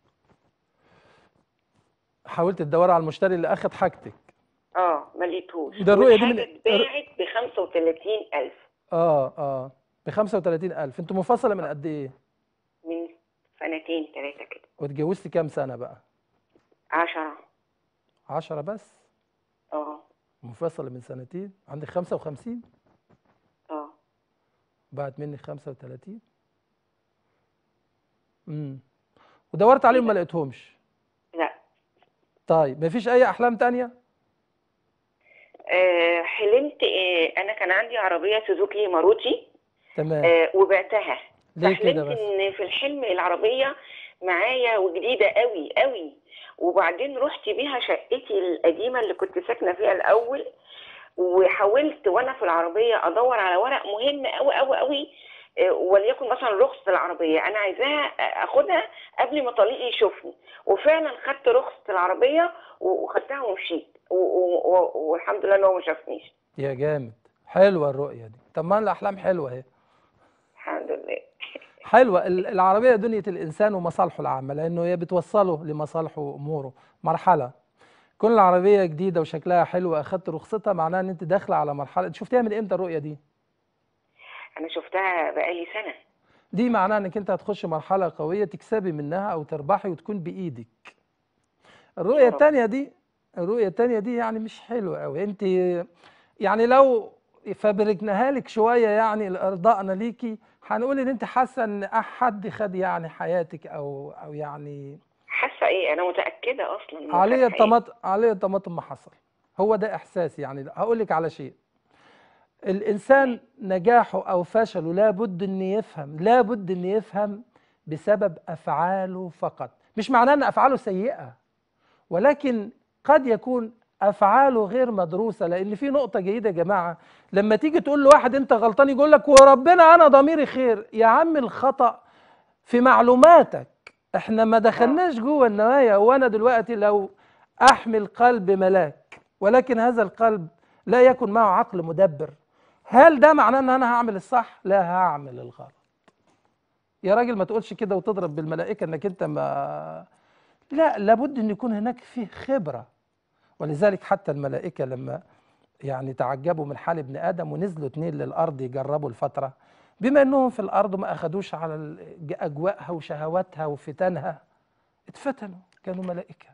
[SPEAKER 1] حاولت تدور على المشتري اللي اخذ حاجتك
[SPEAKER 6] اه ما لقيتهوش
[SPEAKER 1] ده الرؤية دي من-
[SPEAKER 6] والحاجة اتباعت ب 35000
[SPEAKER 1] اه اه ب 35000 انتوا منفصله من قد ايه
[SPEAKER 6] من سنتين ثلاثه كده
[SPEAKER 1] واتجوزتي كام سنه بقى
[SPEAKER 6] 10
[SPEAKER 1] 10 بس
[SPEAKER 6] اه
[SPEAKER 1] منفصله من سنتين عندك 55
[SPEAKER 6] اه
[SPEAKER 1] بعت مني 35 امم ودورت عليهم ما لقيتهمش
[SPEAKER 6] لا
[SPEAKER 1] طيب مفيش اي احلام تانية
[SPEAKER 6] آه، حلمت آه، انا كان عندي عربيه سوزوكي ماروتي
[SPEAKER 1] تمام
[SPEAKER 6] آه، وبعتها
[SPEAKER 1] ليه
[SPEAKER 6] فحلمت
[SPEAKER 1] كده بس
[SPEAKER 6] ان في الحلم العربيه معايا وجديده قوي قوي وبعدين رحت بيها شقتي القديمه اللي كنت ساكنه فيها الاول وحاولت وانا في العربيه ادور على ورق مهم قوي قوي قوي آه، وليكن مثلا رخصه العربيه انا عايزاها اخدها قبل ما طليقي يشوفني وفعلا خدت رخصه العربيه و- وخدتها ومشيت و- و- و- والحمد لله ان هو ما شافنيش
[SPEAKER 1] يا جامد حلوه الرؤيه دي طب ما الاحلام حلوه اهي
[SPEAKER 6] الحمد لله
[SPEAKER 1] حلوة ال- العربية دنيا الإنسان ومصالحه العامة لأنه هي بتوصله لمصالحه وأموره مرحلة كون العربية جديدة وشكلها حلو أخدت رخصتها معناها إن أنت داخلة على مرحلة أنت شفتيها من إمتى الرؤية دي؟
[SPEAKER 6] انا شفتها بقالي سنه
[SPEAKER 1] دي معناها انك انت هتخش مرحله قويه تكسبي منها او تربحي وتكون بايدك الرؤيه
[SPEAKER 6] يا رب.
[SPEAKER 1] الثانيه دي الرؤيه الثانيه دي يعني مش حلوه قوي انت يعني لو فبركناها لك شويه يعني لارضائنا ليكي هنقول ان انت حاسه ان حد خد يعني حياتك او او يعني
[SPEAKER 6] حاسه ايه انا متاكده اصلا إنه
[SPEAKER 1] عليه
[SPEAKER 6] كان حقيقي.
[SPEAKER 1] الطماطم عليه الطماطم ما حصل هو ده احساسي يعني هقول لك على شيء الانسان نجاحه او فشله لابد ان يفهم لابد ان يفهم بسبب افعاله فقط مش معناه ان افعاله سيئه ولكن قد يكون افعاله غير مدروسه لان في نقطه جيده يا جماعه لما تيجي تقول لواحد انت غلطان يقول لك وربنا انا ضميري خير يا عم الخطا في معلوماتك احنا ما دخلناش جوه النوايا وانا دلوقتي لو احمل قلب ملاك ولكن هذا القلب لا يكن معه عقل مدبر هل ده معناه ان انا هعمل الصح لا هعمل الغلط يا راجل ما تقولش كده وتضرب بالملائكه انك انت ما لا لابد ان يكون هناك فيه خبره ولذلك حتى الملائكه لما يعني تعجبوا من حال ابن ادم ونزلوا اتنين للارض يجربوا الفتره بما انهم في الارض ما اخدوش على ال- اجواءها وشهواتها وفتنها اتفتنوا كانوا ملائكه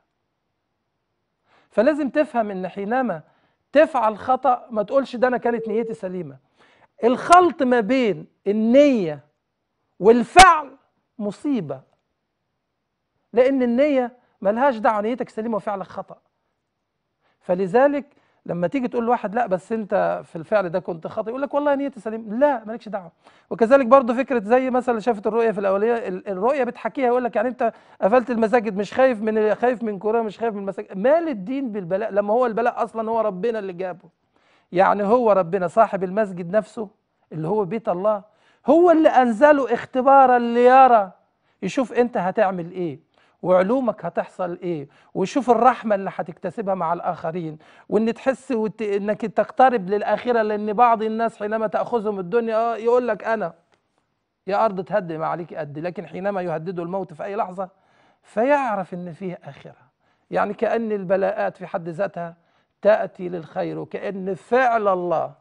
[SPEAKER 1] فلازم تفهم ان حينما تفعل خطا ما تقولش ده انا كانت نيتي سليمه الخلط ما بين النيه والفعل مصيبه لان النيه ملهاش دعوه نيتك سليمه وفعلك خطا فلذلك لما تيجي تقول لواحد لا بس انت في الفعل ده كنت خاطئ يقول لك والله نيتي سليمه لا مالكش دعوه وكذلك برضه فكره زي مثلا اللي شافت الرؤيه في الاوليه ال- الرؤيه بتحكيها يقول لك يعني انت قفلت المساجد مش خايف من خايف من كورونا مش خايف من المساجد مال الدين بالبلاء لما هو البلاء اصلا هو ربنا اللي جابه يعني هو ربنا صاحب المسجد نفسه اللي هو بيت الله هو اللي انزله اختبارا ليرى يشوف انت هتعمل ايه وعلومك هتحصل ايه ويشوف الرحمه اللي هتكتسبها مع الاخرين وان تحس وت... انك تقترب للاخره لان بعض الناس حينما تاخذهم الدنيا آه يقول لك انا يا ارض تهدم عليك قد لكن حينما يهدده الموت في اي لحظه فيعرف ان فيه اخره يعني كان البلاءات في حد ذاتها تاتي للخير وكان فعل الله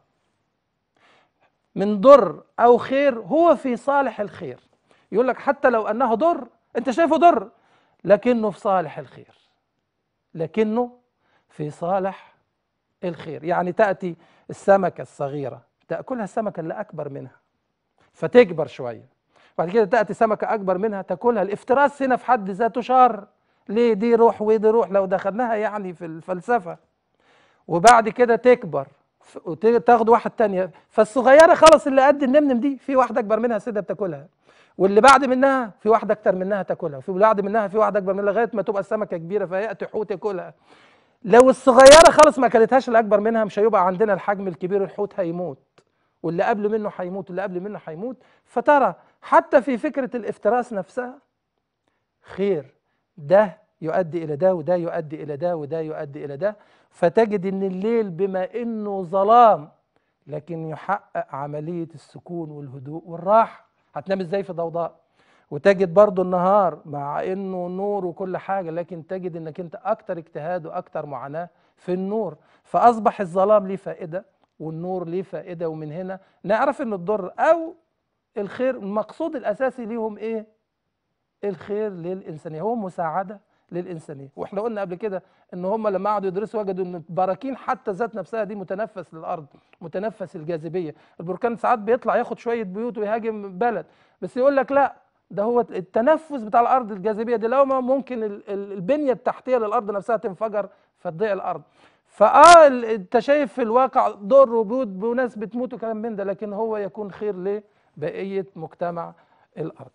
[SPEAKER 1] من ضر او خير هو في صالح الخير يقول لك حتى لو انه ضر انت شايفه ضر لكنه في صالح الخير لكنه في صالح الخير يعني تاتي السمكه الصغيره تاكلها السمكه اللي اكبر منها فتكبر شويه بعد كده تاتي سمكه اكبر منها تاكلها الافتراس هنا في حد ذاته شر ليه دي روح ودي روح لو دخلناها يعني في الفلسفه وبعد كده تكبر ف- وتاخد واحد تانية فالصغيره خلاص اللي قد النمنم دي في واحده اكبر منها سيده بتاكلها واللي بعد منها في واحده اكتر منها تاكلها وفي بعد منها في واحده اكبر منها لغايه ما تبقى السمكه كبيره فياتي حوت ياكلها لو الصغيره خالص ما اكلتهاش اللي اكبر منها مش هيبقى عندنا الحجم الكبير الحوت هيموت واللي قبل منه هيموت واللي قبل منه هيموت فترى حتى في فكره الافتراس نفسها خير ده يؤدي الى ده وده يؤدي الى ده وده يؤدي الى ده فتجد ان الليل بما انه ظلام لكن يحقق عمليه السكون والهدوء والراحه هتنام ازاي في ضوضاء وتجد برضو النهار مع انه نور وكل حاجه لكن تجد انك انت اكتر اجتهاد واكتر معاناه في النور فاصبح الظلام ليه فائده والنور ليه فائده ومن هنا نعرف ان الضر او الخير المقصود الاساسي ليهم ايه الخير للانسانيه هو مساعده للانسانيه واحنا قلنا قبل كده ان هم لما قعدوا يدرسوا وجدوا ان البراكين حتى ذات نفسها دي متنفس للارض متنفس الجاذبيه البركان ساعات بيطلع ياخد شويه بيوت ويهاجم بلد بس يقول لك لا ده هو التنفس بتاع الارض الجاذبيه دي لو ما ممكن ال- ال- البنيه التحتيه للارض نفسها تنفجر فتضيع الارض فاه ال- انت شايف في الواقع ضر وبيوت وناس بتموت وكلام من ده لكن هو يكون خير لبقيه مجتمع الارض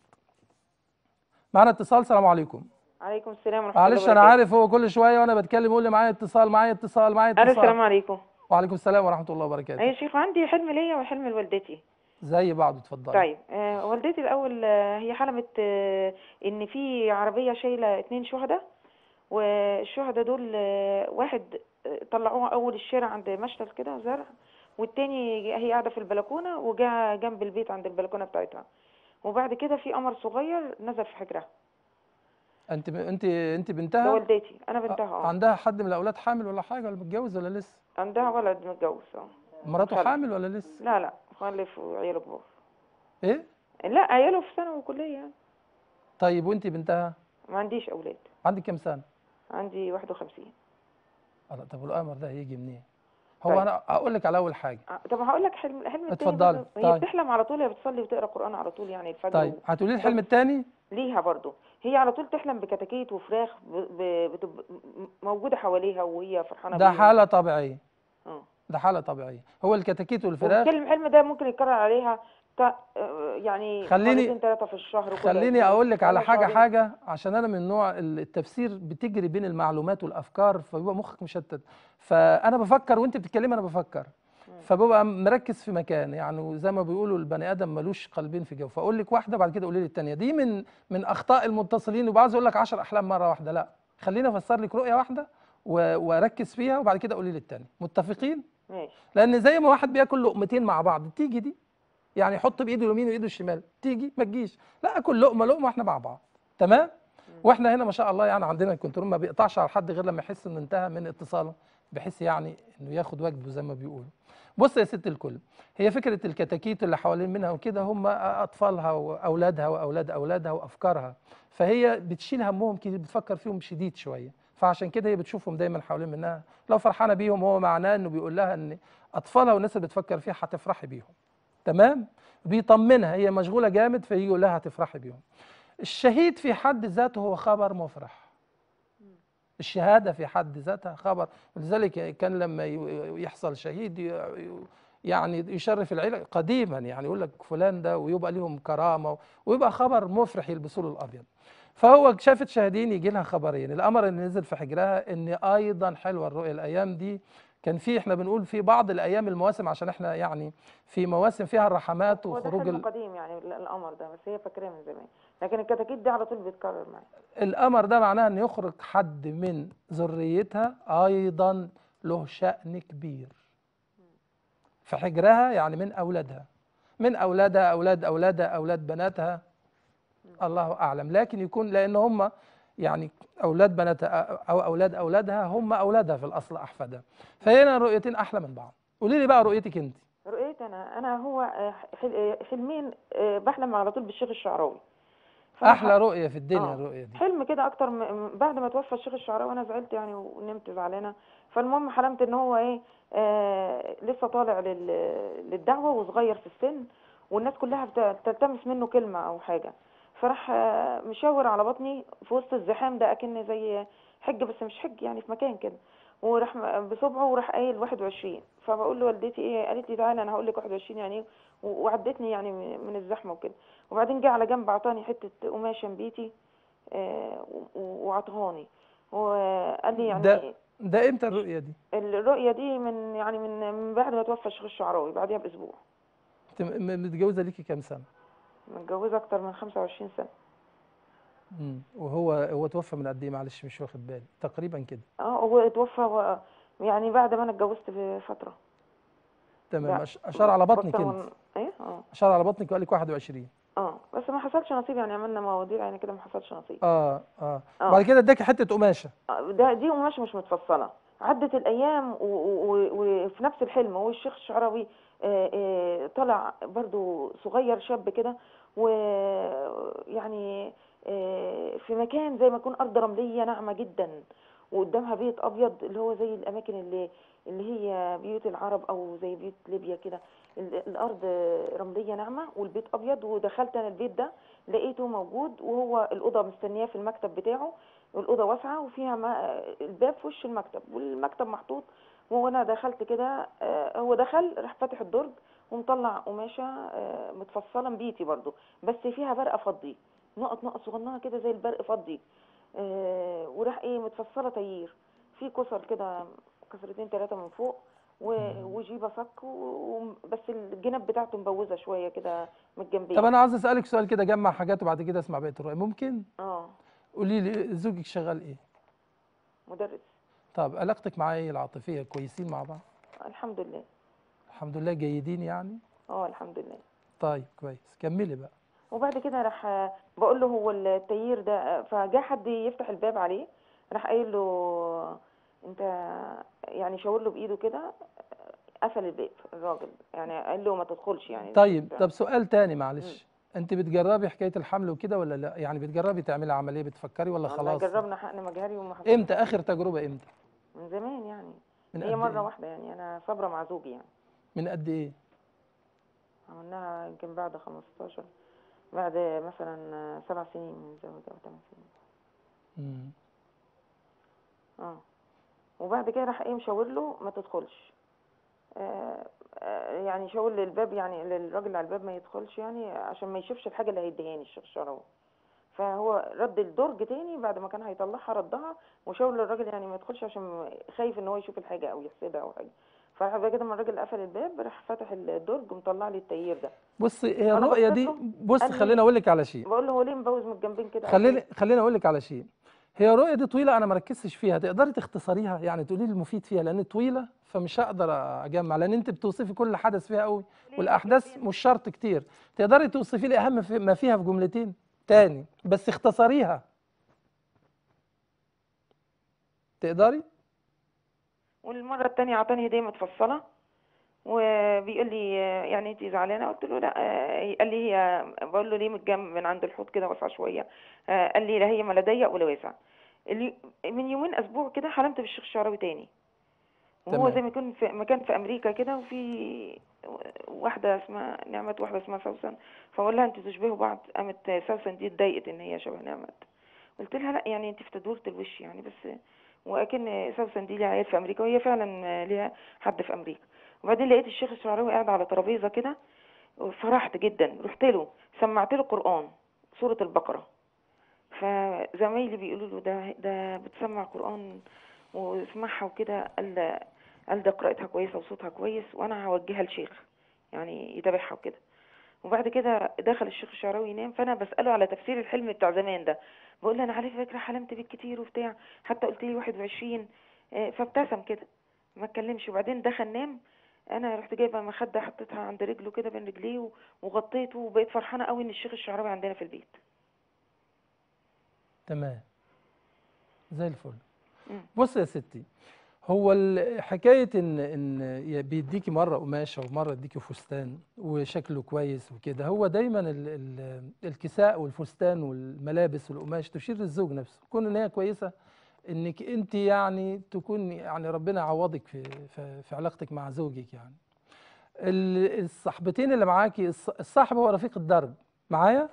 [SPEAKER 1] معنا اتصال السلام عليكم
[SPEAKER 7] عليكم السلام ورحمة الله
[SPEAKER 1] معلش انا عارف هو كل شويه وانا بتكلم يقول لي معايا اتصال معايا اتصال معايا
[SPEAKER 7] ألو السلام
[SPEAKER 1] اتصال
[SPEAKER 7] عليكم
[SPEAKER 1] وعليكم السلام ورحمه الله وبركاته
[SPEAKER 7] أيوة يا شيخ عندي حلم ليا وحلم لوالدتي
[SPEAKER 1] زي بعض اتفضلي
[SPEAKER 7] طيب آه والدتي الأول آه هي حلمت آه إن في عربية شايلة اتنين شهداء والشهداء دول آه واحد آه، طلعوها أول الشارع عند مشتل كده زرع والتاني هي قاعدة في البلكونة وجا جنب البيت عند البلكونة بتاعتها وبعد كده في قمر صغير نزل في حجرها
[SPEAKER 1] انت انت انت
[SPEAKER 7] ده
[SPEAKER 1] بنتها
[SPEAKER 7] والدتي أنا بنتها اه
[SPEAKER 1] عندها حد من الاولاد حامل ولا حاجه ولا متجوز ولا لسه
[SPEAKER 7] عندها ولد متجوز اه
[SPEAKER 1] مراته
[SPEAKER 7] خلف.
[SPEAKER 1] حامل ولا لسه
[SPEAKER 7] لا لا خلف وعياله كبار
[SPEAKER 1] ايه
[SPEAKER 7] لا عياله في ثانوي وكليه يعني
[SPEAKER 1] طيب وانت بنتها
[SPEAKER 7] ما عنديش اولاد
[SPEAKER 1] عندك كام سنه
[SPEAKER 7] عندي 51
[SPEAKER 1] الله طب والقمر ده هيجي منين هو
[SPEAKER 7] طيب.
[SPEAKER 1] انا اقول لك على اول حاجه
[SPEAKER 7] آه، طب هقول لك حلم الحلم التاني
[SPEAKER 1] اتفضلي.
[SPEAKER 7] برضه، هي
[SPEAKER 1] طيب.
[SPEAKER 7] بتحلم على طول هي بتصلي وتقرا قران على طول يعني الفجر
[SPEAKER 1] طيب
[SPEAKER 7] و-
[SPEAKER 1] هتقولي لي الحلم الثاني
[SPEAKER 7] ليها برضه هي على طول تحلم بكتاكيت وفراخ ب... ب... بتب... م- موجوده حواليها وهي فرحانه
[SPEAKER 1] ده
[SPEAKER 7] بيهم.
[SPEAKER 1] حاله طبيعيه
[SPEAKER 7] اه
[SPEAKER 1] ده حاله طبيعيه هو الكتاكيت والفراخ
[SPEAKER 7] وبالتالي الحلم ده ممكن يتكرر عليها تا... آه، يعني
[SPEAKER 1] خليني-
[SPEAKER 7] مرتين ثلاثه في الشهر كل
[SPEAKER 1] خليني
[SPEAKER 7] أسبوع.
[SPEAKER 1] اقول لك على
[SPEAKER 7] ولا
[SPEAKER 1] حاجه
[SPEAKER 7] شهرين.
[SPEAKER 1] حاجه عشان انا من نوع التفسير بتجري بين المعلومات والافكار فبيبقى مخك مشتت فانا بفكر وانت بتتكلمي انا بفكر فببقى مركز في مكان يعني زي ما بيقولوا البني ادم ملوش قلبين في جو فاقول لك واحده بعد كده قولي لي الثانيه دي من من اخطاء المتصلين وبعض يقول لك 10 احلام مره واحده لا خليني افسر لك رؤيه واحده و- واركز فيها وبعد كده قولي لي الثانيه متفقين
[SPEAKER 7] ماشي
[SPEAKER 1] لان زي ما واحد بياكل لقمتين مع بعض تيجي دي يعني يحط بايده اليمين وايده الشمال تيجي ما تجيش لا اكل لقمه لقمه واحنا مع بعض تمام واحنا هنا ما شاء الله يعني عندنا الكنترول ما بيقطعش على حد غير لما يحس انه انتهى من اتصاله بحيث يعني انه ياخد واجبه زي ما بيقولوا بص يا ست الكل هي فكره الكتاكيت اللي حوالين منها وكده هم اطفالها واولادها واولاد اولادها وافكارها فهي بتشيل همهم كتير بتفكر فيهم شديد شويه فعشان كده هي بتشوفهم دايما حوالين منها لو فرحانه بيهم هو معناه انه بيقول لها ان اطفالها والناس اللي بتفكر فيها هتفرحي بيهم تمام بيطمنها هي مشغوله جامد فيجي يقول لها هتفرحي بيهم الشهيد في حد ذاته هو خبر مفرح الشهاده في حد ذاتها خبر ولذلك كان لما ي- يحصل شهيد ي- ي- يعني يشرف العيله قديما يعني يقول لك فلان ده ويبقى لهم كرامه ويبقى خبر مفرح يلبسوا له الابيض فهو شافت شاهدين يجي لها خبرين الامر اللي نزل في حجرها ان ايضا حلوه الرؤيه الايام دي كان في احنا بنقول في بعض الايام المواسم عشان احنا يعني في مواسم فيها الرحمات
[SPEAKER 7] هو ده
[SPEAKER 1] وخروج
[SPEAKER 7] حلم
[SPEAKER 1] ال-
[SPEAKER 7] قديم يعني ال- القمر ده بس هي فاكراه من زمان لكن الكتاكيت دي على طول بيتكرر معايا
[SPEAKER 1] القمر ده معناه ان يخرج حد من ذريتها ايضا له شأن كبير في حجرها يعني من اولادها من اولادها اولاد اولادها اولاد بناتها الله اعلم لكن يكون لان هم يعني اولاد بناتها او اولاد اولادها هم اولادها في الاصل احفادها فهنا رؤيتين احلى من بعض قولي لي بقى رؤيتك انت
[SPEAKER 7] رؤيت انا انا هو آه، حل- آه، حلمين آه، بحلم على طول بالشيخ الشعراوي فأنا
[SPEAKER 1] احلى رؤيه في الدنيا
[SPEAKER 7] آه.
[SPEAKER 1] الرؤيه دي
[SPEAKER 7] حلم كده اكتر م- م- بعد ما توفى الشيخ الشعراوي انا زعلت يعني ونمت زعلانه فالمهم حلمت ان هو ايه آه لسه طالع لل- للدعوه وصغير في السن والناس كلها بت- بتلتمس منه كلمه او حاجه فراح آه، مشاور على بطني في وسط الزحام ده اكن زي حج بس مش حج يعني في مكان كده وراح م- بصبعه وراح قايل 21 فبقول لوالدتي ايه قالت لي تعالى انا هقول لك 21 يعني ايه و- وعدتني يعني من من الزحمه وكده وبعدين جه على جنب اعطاني حته قماشه بيتي آه، و- و- وعطهاني وقال لي يعني
[SPEAKER 1] ده ده امتى الرؤيه دي
[SPEAKER 7] الرؤيه دي من يعني من من بعد ما توفى الشيخ الشعراوي بعدها باسبوع
[SPEAKER 1] انت م- م- متجوزه ليكي كام سنه
[SPEAKER 7] متجوزه اكتر من 25 سنه
[SPEAKER 1] مم. وهو هو توفى من قد ايه معلش مش واخد بالي تقريبا كده
[SPEAKER 7] اه هو اتوفى و- يعني بعد ما انا اتجوزت بفتره
[SPEAKER 1] تمام
[SPEAKER 7] لا،
[SPEAKER 1] أش- اشار على بطنك
[SPEAKER 7] بطل
[SPEAKER 1] انت
[SPEAKER 7] من- ايه اه
[SPEAKER 1] اشار على بطنك وقال لك 21
[SPEAKER 7] اه بس ما حصلش نصيب يعني عملنا مواضيع يعني كده ما حصلش نصيب
[SPEAKER 1] اه اه
[SPEAKER 7] آه.
[SPEAKER 1] بعد كده اداكي حته قماشه
[SPEAKER 7] آه، ده دي قماش مش متفصله عدت الايام و- و- و- وفي نفس الحلم هو الشيخ الشعراوي آه، آه، طلع برضو صغير شاب كده ويعني في مكان زي ما يكون ارض رمليه ناعمه جدا وقدامها بيت ابيض اللي هو زي الاماكن اللي اللي هي بيوت العرب او زي بيوت ليبيا كده ال- الارض رمليه ناعمه والبيت ابيض ودخلت انا البيت ده لقيته موجود وهو الاوضه مستنياه في المكتب بتاعه الأوضة واسعة وفيها ما الباب في وش المكتب والمكتب محطوط وأنا دخلت كده آه، هو دخل راح فاتح الدرج ومطلع قماشة آه، متفصلة بيتي برضو بس فيها برقة فضي نقط نقط صغننة كده زي البرق فضي آه، وراح ايه متفصلة تيير في كسر كده كسرتين ثلاثة من فوق و- وجيبة صك و- و- بس الجنب بتاعته مبوزة شوية كده من الجنبين
[SPEAKER 1] طب انا عاوز اسالك سؤال كده جمع حاجات وبعد كده اسمع بقيه الرؤيه ممكن
[SPEAKER 7] اه
[SPEAKER 1] قولي لي زوجك شغال ايه
[SPEAKER 7] مدرس
[SPEAKER 1] طب علاقتك معاه ايه العاطفيه كويسين مع بعض
[SPEAKER 7] الحمد لله
[SPEAKER 1] الحمد لله جيدين يعني
[SPEAKER 7] اه الحمد لله
[SPEAKER 1] طيب كويس كملي بقى
[SPEAKER 7] وبعد كده راح بقول له هو التيير ده فجاء حد يفتح الباب عليه راح قايل له انت يعني شاور له بايده كده قفل الباب الراجل يعني قال له ما تدخلش يعني
[SPEAKER 1] طيب
[SPEAKER 7] ف-
[SPEAKER 1] طب سؤال تاني معلش انت بتجربي حكايه الحمل وكده ولا لا يعني بتجربي تعملي عمليه بتفكري ولا
[SPEAKER 7] والله
[SPEAKER 1] خلاص
[SPEAKER 7] جربنا حقن مجهري وما حصلش
[SPEAKER 1] امتى اخر تجربه امتى
[SPEAKER 7] من زمان يعني
[SPEAKER 1] من
[SPEAKER 7] هي
[SPEAKER 1] قد
[SPEAKER 7] مره
[SPEAKER 1] إيه؟
[SPEAKER 7] واحده يعني انا صابره مع زوجي يعني
[SPEAKER 1] من قد ايه
[SPEAKER 7] عملناها يمكن بعد 15 بعد مثلا سبع سنين من زواج او ثمان سنين
[SPEAKER 1] مم.
[SPEAKER 7] اه وبعد كده راح ايه مشاور له ما تدخلش آه آه يعني شاور للباب يعني للراجل اللي على الباب ما يدخلش يعني عشان ما يشوفش الحاجه اللي هيديهاني الشيخ الشعراوي فهو رد الدرج تاني بعد ما كان هيطلعها ردها وشاور للراجل يعني ما يدخلش عشان خايف ان هو يشوف الحاجه او يحسدها او حاجه فبعد كده لما الراجل قفل الباب راح فتح الدرج ومطلع لي التيير ده
[SPEAKER 1] بص هي
[SPEAKER 7] وأنا
[SPEAKER 1] الرؤيه
[SPEAKER 7] بصيت
[SPEAKER 1] دي
[SPEAKER 7] له،
[SPEAKER 1] بص
[SPEAKER 7] قال لي-
[SPEAKER 1] خليني اقول لك على شيء
[SPEAKER 7] بقول له هو ليه مبوز من الجنبين كده
[SPEAKER 1] خليني خليني اقول لك على شيء هي الرؤيه دي طويله انا ما ركزتش فيها تقدري تختصريها يعني تقولي لي المفيد فيها لان طويله فمش هقدر اجمع لان انت بتوصفي كل حدث فيها قوي والاحداث مش شرط كتير تقدري توصفي لي اهم في- ما فيها في جملتين تاني بس اختصريها تقدري
[SPEAKER 7] والمرة التانية عطاني هدية متفصلة وبيقول لي آه، يعني انت زعلانة قلت له لا آه، قال لي هي بقول له ليه من الجنب من عند الحوض كده واسعة شوية آه، قال لي لا هي ولا ضيق ولا واسع اللي من يومين اسبوع كده حلمت بالشيخ الشعراوي تاني وهو
[SPEAKER 1] تمام.
[SPEAKER 7] زي ما يكون في مكان في امريكا كده وفي واحدة اسمها نعمت واحدة اسمها سوسن فبقول لها انتوا تشبهوا بعض قامت سوسن دي اتضايقت ان هي شبه نعمت قلت لها لا يعني انت في تدويرة الوش يعني بس واكن سوسن دي ليها عيال في امريكا وهي فعلا ليها حد في امريكا وبعدين لقيت الشيخ الشعراوي قاعد على ترابيزه كده فرحت جدا رحت له سمعت له قران سوره البقره فزمايلي بيقولوا له ده ده بتسمع قران واسمعها وكده قال ده- قال ده قراءتها كويسه وصوتها كويس وانا هوجهها لشيخ يعني يتابعها وكده وبعد كده دخل الشيخ الشعراوي ينام فانا بساله على تفسير الحلم بتاع زمان ده بقول له انا على فكره حلمت بيك كتير وبتاع حتى قلت لي 21 آه، فابتسم كده ما اتكلمش وبعدين دخل نام انا رحت جايبه مخده حطيتها عند رجله كده بين رجليه و- وغطيته وبقيت فرحانه قوي ان الشيخ الشعراوي عندنا في البيت
[SPEAKER 1] تمام زي الفل
[SPEAKER 7] مم.
[SPEAKER 1] بص يا ستي هو ال- حكايه ان ان ي- بيديكي مره قماشه ومره يديكي فستان وشكله كويس وكده هو دايما ال ال الكساء والفستان والملابس والقماش تشير للزوج نفسه كون ان هي كويسه انك انت يعني تكون يعني ربنا يعوضك في في, في علاقتك مع زوجك يعني ال- الصحبتين اللي معاكي الص- الصاحب هو رفيق الدرب معايا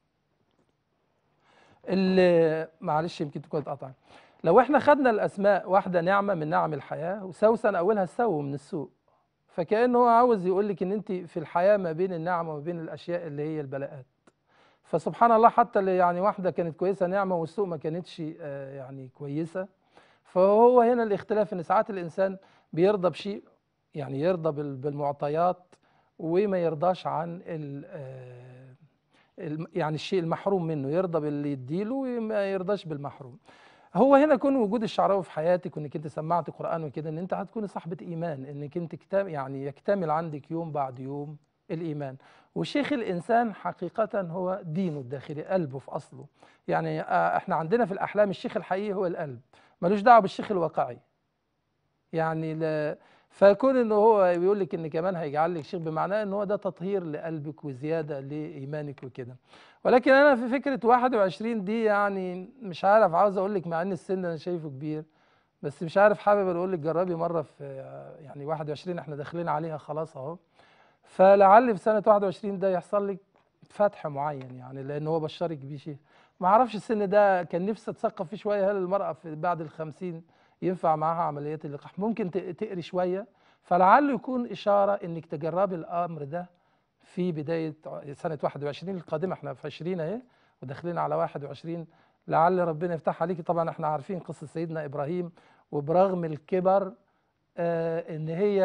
[SPEAKER 1] اللي معلش يمكن تكون اتقطع لو احنا خدنا الاسماء واحده نعمه من نعم الحياه وسوسن اولها السو من السوء فكانه هو عاوز يقول لك ان انت في الحياه ما بين النعمه وما بين الاشياء اللي هي البلاءات فسبحان الله حتى اللي يعني واحده كانت كويسه نعمه والسوء ما كانتش آه، يعني كويسه فهو هنا الاختلاف ان ساعات الانسان بيرضى بشيء يعني يرضى بال- بالمعطيات وما يرضاش عن ال- آه، الم- يعني الشيء المحروم منه يرضى باللي يديله وما يرضاش بالمحروم هو هنا كون وجود الشعراوي في حياتك وانك انت سمعت قران وكده ان انت هتكوني صاحبه ايمان انك انت كتاب يعني يكتمل عندك يوم بعد يوم الايمان وشيخ الانسان حقيقه هو دينه الداخلي قلبه في اصله يعني آه، احنا عندنا في الاحلام الشيخ الحقيقي هو القلب ملوش دعوه بالشيخ الواقعي يعني لا فكون ان هو بيقول لك ان كمان هيجعل لك شيخ بمعناه ان هو ده تطهير لقلبك وزياده لايمانك وكده ولكن انا في فكره 21 دي يعني مش عارف عاوز اقول لك مع ان السن انا شايفه كبير بس مش عارف حابب اقول لك جربي مره في يعني 21 احنا داخلين عليها خلاص اهو فلعل في سنه 21 ده يحصل لك فتح معين يعني لان هو بشرك بيه شيء ما اعرفش السن ده كان نفسي اتثقف فيه شويه هل المراه في بعد الخمسين ينفع معاها عمليات اللقاح ممكن ت- تقري شويه فلعله يكون اشاره انك تجربي الامر ده في بدايه سنه 21 القادمه احنا في 20 اهي وداخلين على 21 لعل ربنا يفتح عليكي طبعا احنا عارفين قصه سيدنا ابراهيم وبرغم الكبر آه ان هي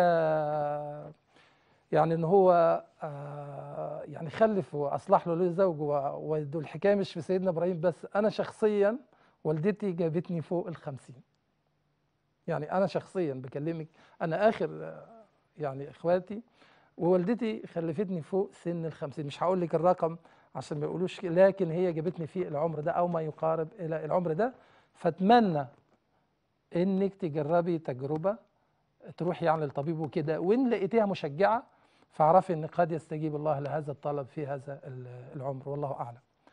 [SPEAKER 1] يعني ان هو آه يعني خلف واصلح له له زوج و- والحكايه مش في سيدنا ابراهيم بس انا شخصيا والدتي جابتني فوق الخمسين يعني انا شخصيا بكلمك انا اخر آه، يعني اخواتي ووالدتي خلفتني فوق سن الخمسين مش هقول لك الرقم عشان ما يقولوش كده، لكن هي جابتني في العمر ده او ما يقارب الى العمر ده فاتمنى انك تجربي تجربه تروح يعني للطبيب وكده وان لقيتيها مشجعه فاعرفي ان قد يستجيب الله لهذا الطلب في هذا ال- العمر والله اعلم.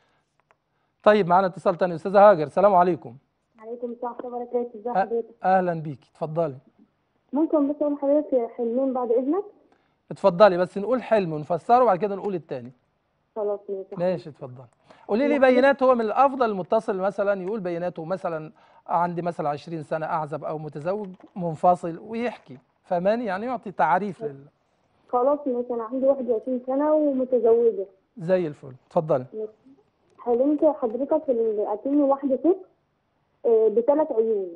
[SPEAKER 1] طيب معانا اتصال تاني استاذه هاجر السلام عليكم
[SPEAKER 8] عليكم السلام ورحمة الله وبركاته ازي
[SPEAKER 1] أ-
[SPEAKER 8] حضرتك
[SPEAKER 1] اهلا بيكي اتفضلي
[SPEAKER 8] ممكن بس اقول لحضرتك حلمين بعد اذنك
[SPEAKER 1] اتفضلي بس نقول حلم ونفسره وبعد كده نقول التاني
[SPEAKER 8] خلاص ماشي
[SPEAKER 1] ماشي اتفضلي قولي لي بيانات هو من الافضل المتصل مثلا يقول بياناته مثلا عندي مثلا 20 سنه اعزب او متزوج منفصل ويحكي فماني يعني يعطي تعريف لل...
[SPEAKER 8] خلاص ماشي انا عندي 21 سنة ومتزوجة
[SPEAKER 1] زي الفل اتفضلي
[SPEAKER 8] حلمت حضرتك ال- اكني واحدة ست آه، بثلاث عيون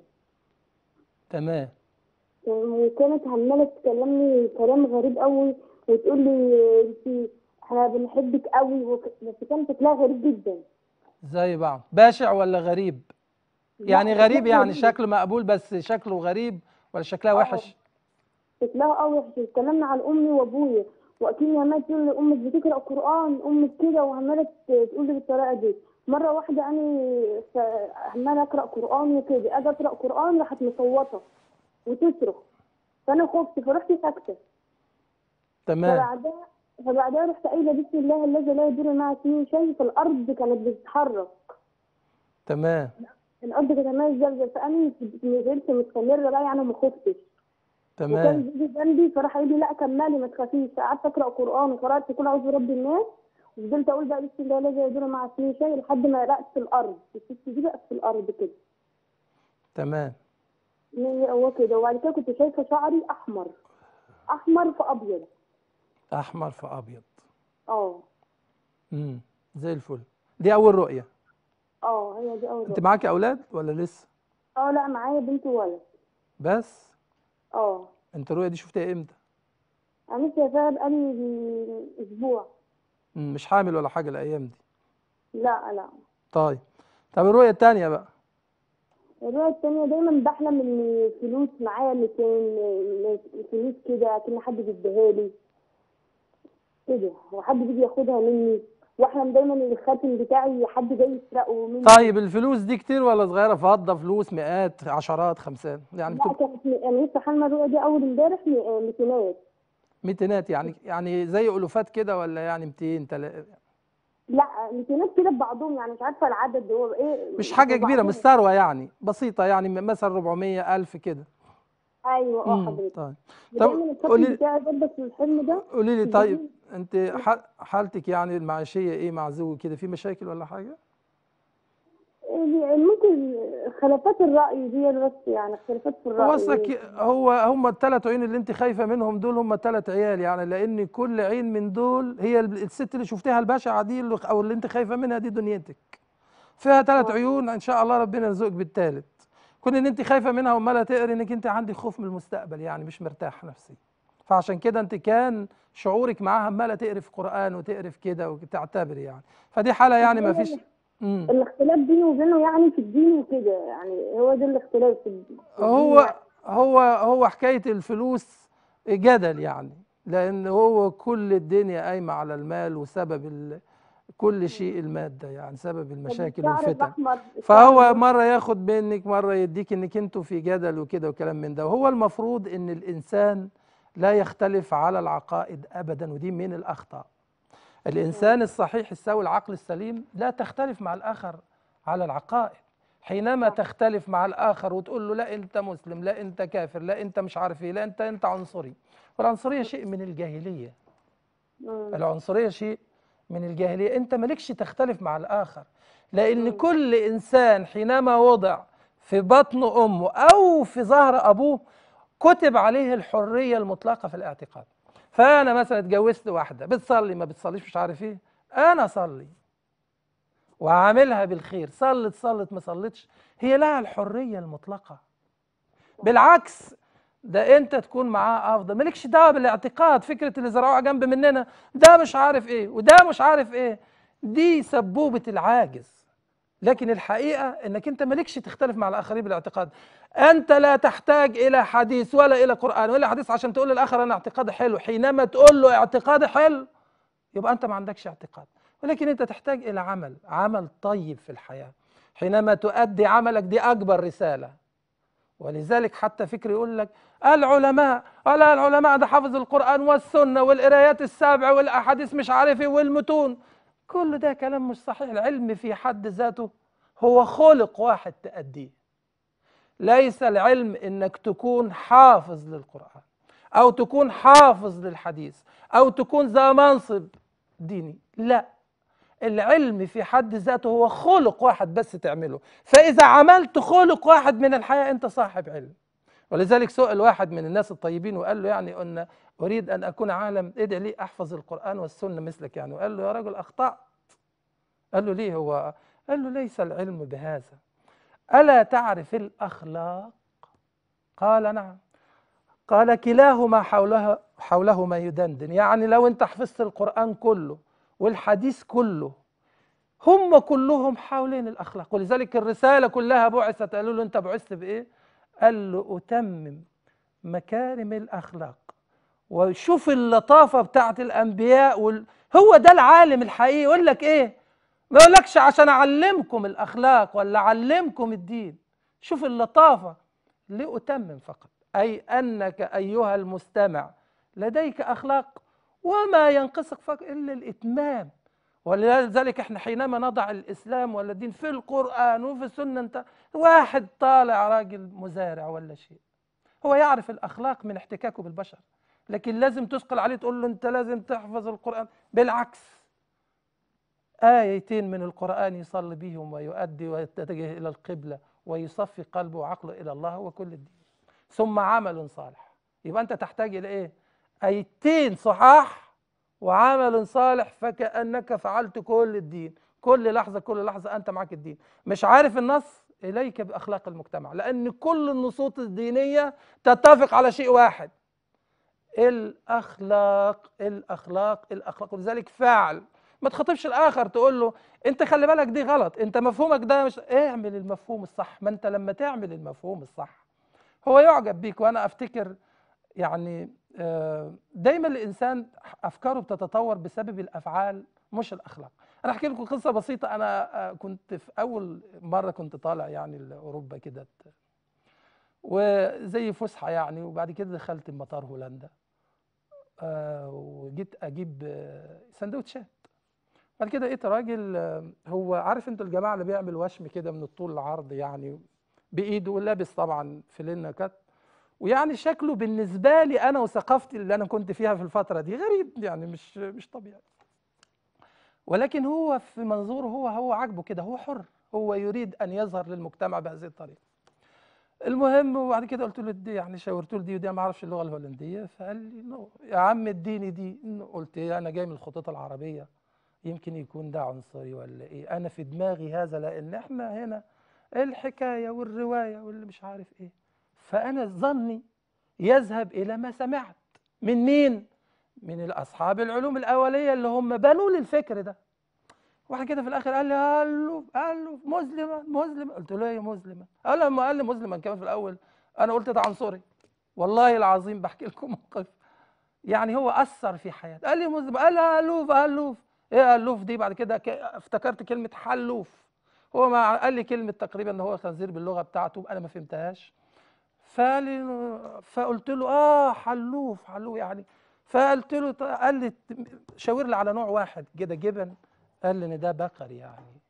[SPEAKER 1] تمام
[SPEAKER 8] وكانت عمالة تكلمني كلام غريب قوي وتقول لي انت احنا بنحبك قوي وك... بس كان شكلها غريب جدا
[SPEAKER 1] زي بعض باشع ولا غريب يعني
[SPEAKER 8] لا،
[SPEAKER 1] غريب
[SPEAKER 8] لا،
[SPEAKER 1] يعني
[SPEAKER 8] غريب.
[SPEAKER 1] شكله مقبول بس شكله غريب ولا شكلها
[SPEAKER 8] آه.
[SPEAKER 1] وحش
[SPEAKER 8] شكلها قوي وحش اتكلمنا عن امي وابويا واكيد عماله تقول لي امك بتقرا قران امك كده وعماله تقول لي بالطريقه دي مره واحده انا ف- عماله اقرا قران وكده اجي اقرا قران راحت مصوته وتصرخ فانا خفت فرحت ساكته
[SPEAKER 1] تمام
[SPEAKER 8] فبعدها فبعدها رحت قايله بسم الله الذي لا يضر مع اسمه شيء فالارض كانت بتتحرك
[SPEAKER 1] تمام
[SPEAKER 8] الارض كانت عماله تزلزل فانا نزلت مستمره بقى يعني ما خفتش وكان
[SPEAKER 1] تمام
[SPEAKER 8] بيجي جنبي فراح يقول لي لا كملي ما تخافيش قعدت اقرا قران وقرات كل اعوذ برب الناس وفضلت اقول بقى بسم الله الذي لا يضر مع اسمه شيء لحد ما رقت في الارض الست دي بقت في الارض كده
[SPEAKER 1] تمام
[SPEAKER 8] يعني هو كده وبعد كده كنت شايفه شعري احمر احمر في ابيض
[SPEAKER 1] احمر في ابيض
[SPEAKER 8] اه
[SPEAKER 1] امم زي الفل دي اول رؤيه
[SPEAKER 8] اه هي دي اول
[SPEAKER 1] انت
[SPEAKER 8] رؤية.
[SPEAKER 1] معاكي اولاد ولا لسه
[SPEAKER 8] اه لا معايا بنت وولد
[SPEAKER 1] بس
[SPEAKER 8] اه
[SPEAKER 1] انت الرؤيه دي شفتها امتى
[SPEAKER 8] انا شايفاها بقالي اسبوع
[SPEAKER 1] مم، مش حامل ولا حاجه الايام دي
[SPEAKER 8] لا لا
[SPEAKER 1] طيب طب الرؤيه التانيه بقى
[SPEAKER 8] الرؤية التانية دايما بحلم ان فلوس معايا 200 فلوس كده كأن حد بيديها لي كده وحد بيجي ياخدها مني واحلم دايما ان الخاتم بتاعي حد جاي يسرقه مني
[SPEAKER 1] طيب الفلوس دي كتير ولا صغيره فضه فلوس مئات عشرات خمسات يعني
[SPEAKER 8] لا
[SPEAKER 1] بتبقى
[SPEAKER 8] كانت م- انا لسه حالمه الرؤية دي اول امبارح م- ميتينات
[SPEAKER 1] ميتينات يعني يعني زي الوفات كده ولا يعني 200 تلا...
[SPEAKER 8] لا ميتينات كده ببعضهم يعني مش عارفه العدد هو ايه
[SPEAKER 1] مش حاجه كبيره
[SPEAKER 8] ببعضهم.
[SPEAKER 1] مش ثروه يعني بسيطه يعني مثلا 400 الف كده
[SPEAKER 8] ايوه اه
[SPEAKER 1] مم،
[SPEAKER 8] حضرتك
[SPEAKER 1] طيب
[SPEAKER 8] دايما
[SPEAKER 1] طب
[SPEAKER 8] الخاتم
[SPEAKER 1] قولي
[SPEAKER 8] بتاعي برضه في الحلم ده
[SPEAKER 1] قولي لي
[SPEAKER 8] بيجي-
[SPEAKER 1] طيب انت ح- حالتك يعني المعيشيه ايه مع زوجك كده في مشاكل ولا حاجه
[SPEAKER 8] إيه، ممكن خلافات الرأي دي بس يعني خلافات في الرأي
[SPEAKER 1] هو اصلك هو هم الثلاث عيون اللي انت خايفه منهم دول هم ثلاث عيال يعني لان كل عين من دول هي ال- الست اللي شفتها البشعه دي اللي او اللي انت خايفه منها دي دنيتك فيها ثلاث عيون ان شاء الله ربنا يرزقك بالثالث كون ان انت خايفه منها وعماله تقري انك انت عندك خوف من المستقبل يعني مش مرتاح نفسي فعشان كده انت كان شعورك معاها عماله تقري في قران وتقري في كده وتعتبري يعني فدي حاله يعني ما فيش امم
[SPEAKER 8] الاختلاف بيني وبينه يعني في الدين وكده يعني هو ده الاختلاف في الدين في الدين
[SPEAKER 1] هو
[SPEAKER 8] يعني.
[SPEAKER 1] هو هو حكاية الفلوس جدل يعني لأن هو كل الدنيا قايمة على المال وسبب ال... كل شيء المادة يعني سبب المشاكل
[SPEAKER 8] الشعر
[SPEAKER 1] والفتن
[SPEAKER 8] الأحمر
[SPEAKER 1] فهو
[SPEAKER 8] الشعر
[SPEAKER 1] مرة ياخد منك مرة يديك انك انتوا في جدل وكده وكلام من ده وهو المفروض ان الانسان لا يختلف على العقائد ابدا ودي من الاخطاء الانسان الصحيح السوي العقل السليم لا تختلف مع الاخر على العقائد حينما تختلف مع الاخر وتقول له لا انت مسلم لا انت كافر لا انت مش عارف ايه لا انت انت عنصري والعنصريه شيء من الجاهليه
[SPEAKER 8] مم.
[SPEAKER 1] العنصريه شيء من الجاهليه انت مالكش تختلف مع الاخر لان كل انسان حينما وضع في بطن امه او في ظهر ابوه كتب عليه الحريه المطلقه في الاعتقاد فانا مثلا اتجوزت واحده بتصلي ما بتصليش مش عارف ايه انا اصلي وعاملها بالخير صلت صلت ما صلتش هي لها الحريه المطلقه بالعكس ده انت تكون معاه افضل مالكش دعوه بالاعتقاد فكره اللي زرعوها جنب مننا ده مش عارف ايه وده مش عارف ايه دي سبوبه العاجز لكن الحقيقه انك انت مالكش تختلف مع الاخرين بالاعتقاد انت لا تحتاج الى حديث ولا الى قران ولا حديث عشان تقول للاخر انا اعتقادي حلو حينما تقول له اعتقادي حلو يبقى انت ما عندكش اعتقاد ولكن انت تحتاج الى عمل عمل طيب في الحياه حينما تؤدي عملك دي اكبر رساله ولذلك حتى فكر يقول لك العلماء ولا العلماء ده حافظ القرآن والسنة والقرايات السبع والأحاديث مش عارف ايه والمتون كل ده كلام مش صحيح العلم في حد ذاته هو خلق واحد تأديه ليس العلم انك تكون حافظ للقرآن او تكون حافظ للحديث او تكون ذا منصب ديني لا العلم في حد ذاته هو خلق واحد بس تعمله فإذا عملت خلق واحد من الحياة أنت صاحب علم ولذلك سئل واحد من الناس الطيبين وقال له يعني أن أريد أن أكون عالم ادعي لي أحفظ القرآن والسنة مثلك يعني وقال له يا رجل أخطأت قال له ليه هو قال له ليس العلم بهذا ألا تعرف الأخلاق قال نعم قال كلاهما حوله حولهما يدندن يعني لو انت حفظت القرآن كله والحديث كله هم كلهم حوالين الأخلاق ولذلك الرسالة كلها بعثت قالوا له أنت بعثت بإيه؟ قال له أتمم مكارم الأخلاق وشوف اللطافة بتاعت الأنبياء وال... هو ده العالم الحقيقي يقول لك إيه؟ ما يقولكش عشان أعلمكم الأخلاق ولا أعلمكم الدين شوف اللطافة لأتمم فقط أي أنك أيها المستمع لديك أخلاق وما ينقصك فقط إلا الإتمام ولذلك احنا حينما نضع الإسلام ولا الدين في القرآن وفي السنة انت واحد طالع راجل مزارع ولا شيء هو يعرف الأخلاق من احتكاكه بالبشر لكن لازم تثقل عليه تقول له انت لازم تحفظ القرآن بالعكس آيتين من القرآن يصلي بهم ويؤدي ويتجه إلى القبلة ويصفي قلبه وعقله إلى الله هو كل الدين ثم عمل صالح يبقى أنت تحتاج إلى إيه؟ آيتين صحاح وعمل صالح فكأنك فعلت كل الدين كل لحظة كل لحظة أنت معك الدين مش عارف النص إليك بأخلاق المجتمع لأن كل النصوص الدينية تتفق على شيء واحد الأخلاق الأخلاق الأخلاق ولذلك فعل ما تخاطبش الآخر تقول له أنت خلي بالك دي غلط أنت مفهومك ده مش اعمل المفهوم الصح ما أنت لما تعمل المفهوم الصح هو يعجب بيك وأنا أفتكر يعني دايما الانسان افكاره بتتطور بسبب الافعال مش الاخلاق انا احكي لكم قصه بسيطه انا كنت في اول مره كنت طالع يعني لاوروبا كده وزي فسحه يعني وبعد كده دخلت مطار هولندا وجيت اجيب سندوتشات بعد كده لقيت راجل هو عارف انتوا الجماعه اللي بيعمل وشم كده من الطول العرض يعني بايده ولابس طبعا فيلينا كات ويعني شكله بالنسبة لي أنا وثقافتي اللي أنا كنت فيها في الفترة دي غريب يعني مش مش طبيعي ولكن هو في منظوره هو هو عاجبه كده هو حر هو يريد أن يظهر للمجتمع بهذه الطريقة المهم وبعد كده قلت له دي يعني شاورت له دي ودي ما اعرفش اللغه الهولنديه فقال لي نو يا عم اديني دي قلت ايه انا جاي من الخطوط العربيه يمكن يكون ده عنصري ولا ايه انا في دماغي هذا لان احنا هنا الحكايه والروايه واللي مش عارف ايه فأنا ظني يذهب إلى ما سمعت من مين؟ من الأصحاب العلوم الأولية اللي هم بنوا لي الفكر ده واحد كده في الآخر قال لي قال له قال له مسلمة مسلمة قلت له إيه مسلمة؟ قال لما قال لي مسلمة كمان في الأول أنا قلت ده عنصري والله العظيم بحكي لكم موقف يعني هو أثر في حياتي قال لي مسلم قال لي ألوف ألوف إيه ألوف دي بعد كده افتكرت كلمة حلوف هو ما قال لي كلمة تقريبا إن هو خنزير باللغة بتاعته أنا ما فهمتهاش فقال فقلت له اه حلوف حلوف يعني فقلت له قال لي شاور لي على نوع واحد كده جبن قال لي ان ده بقري يعني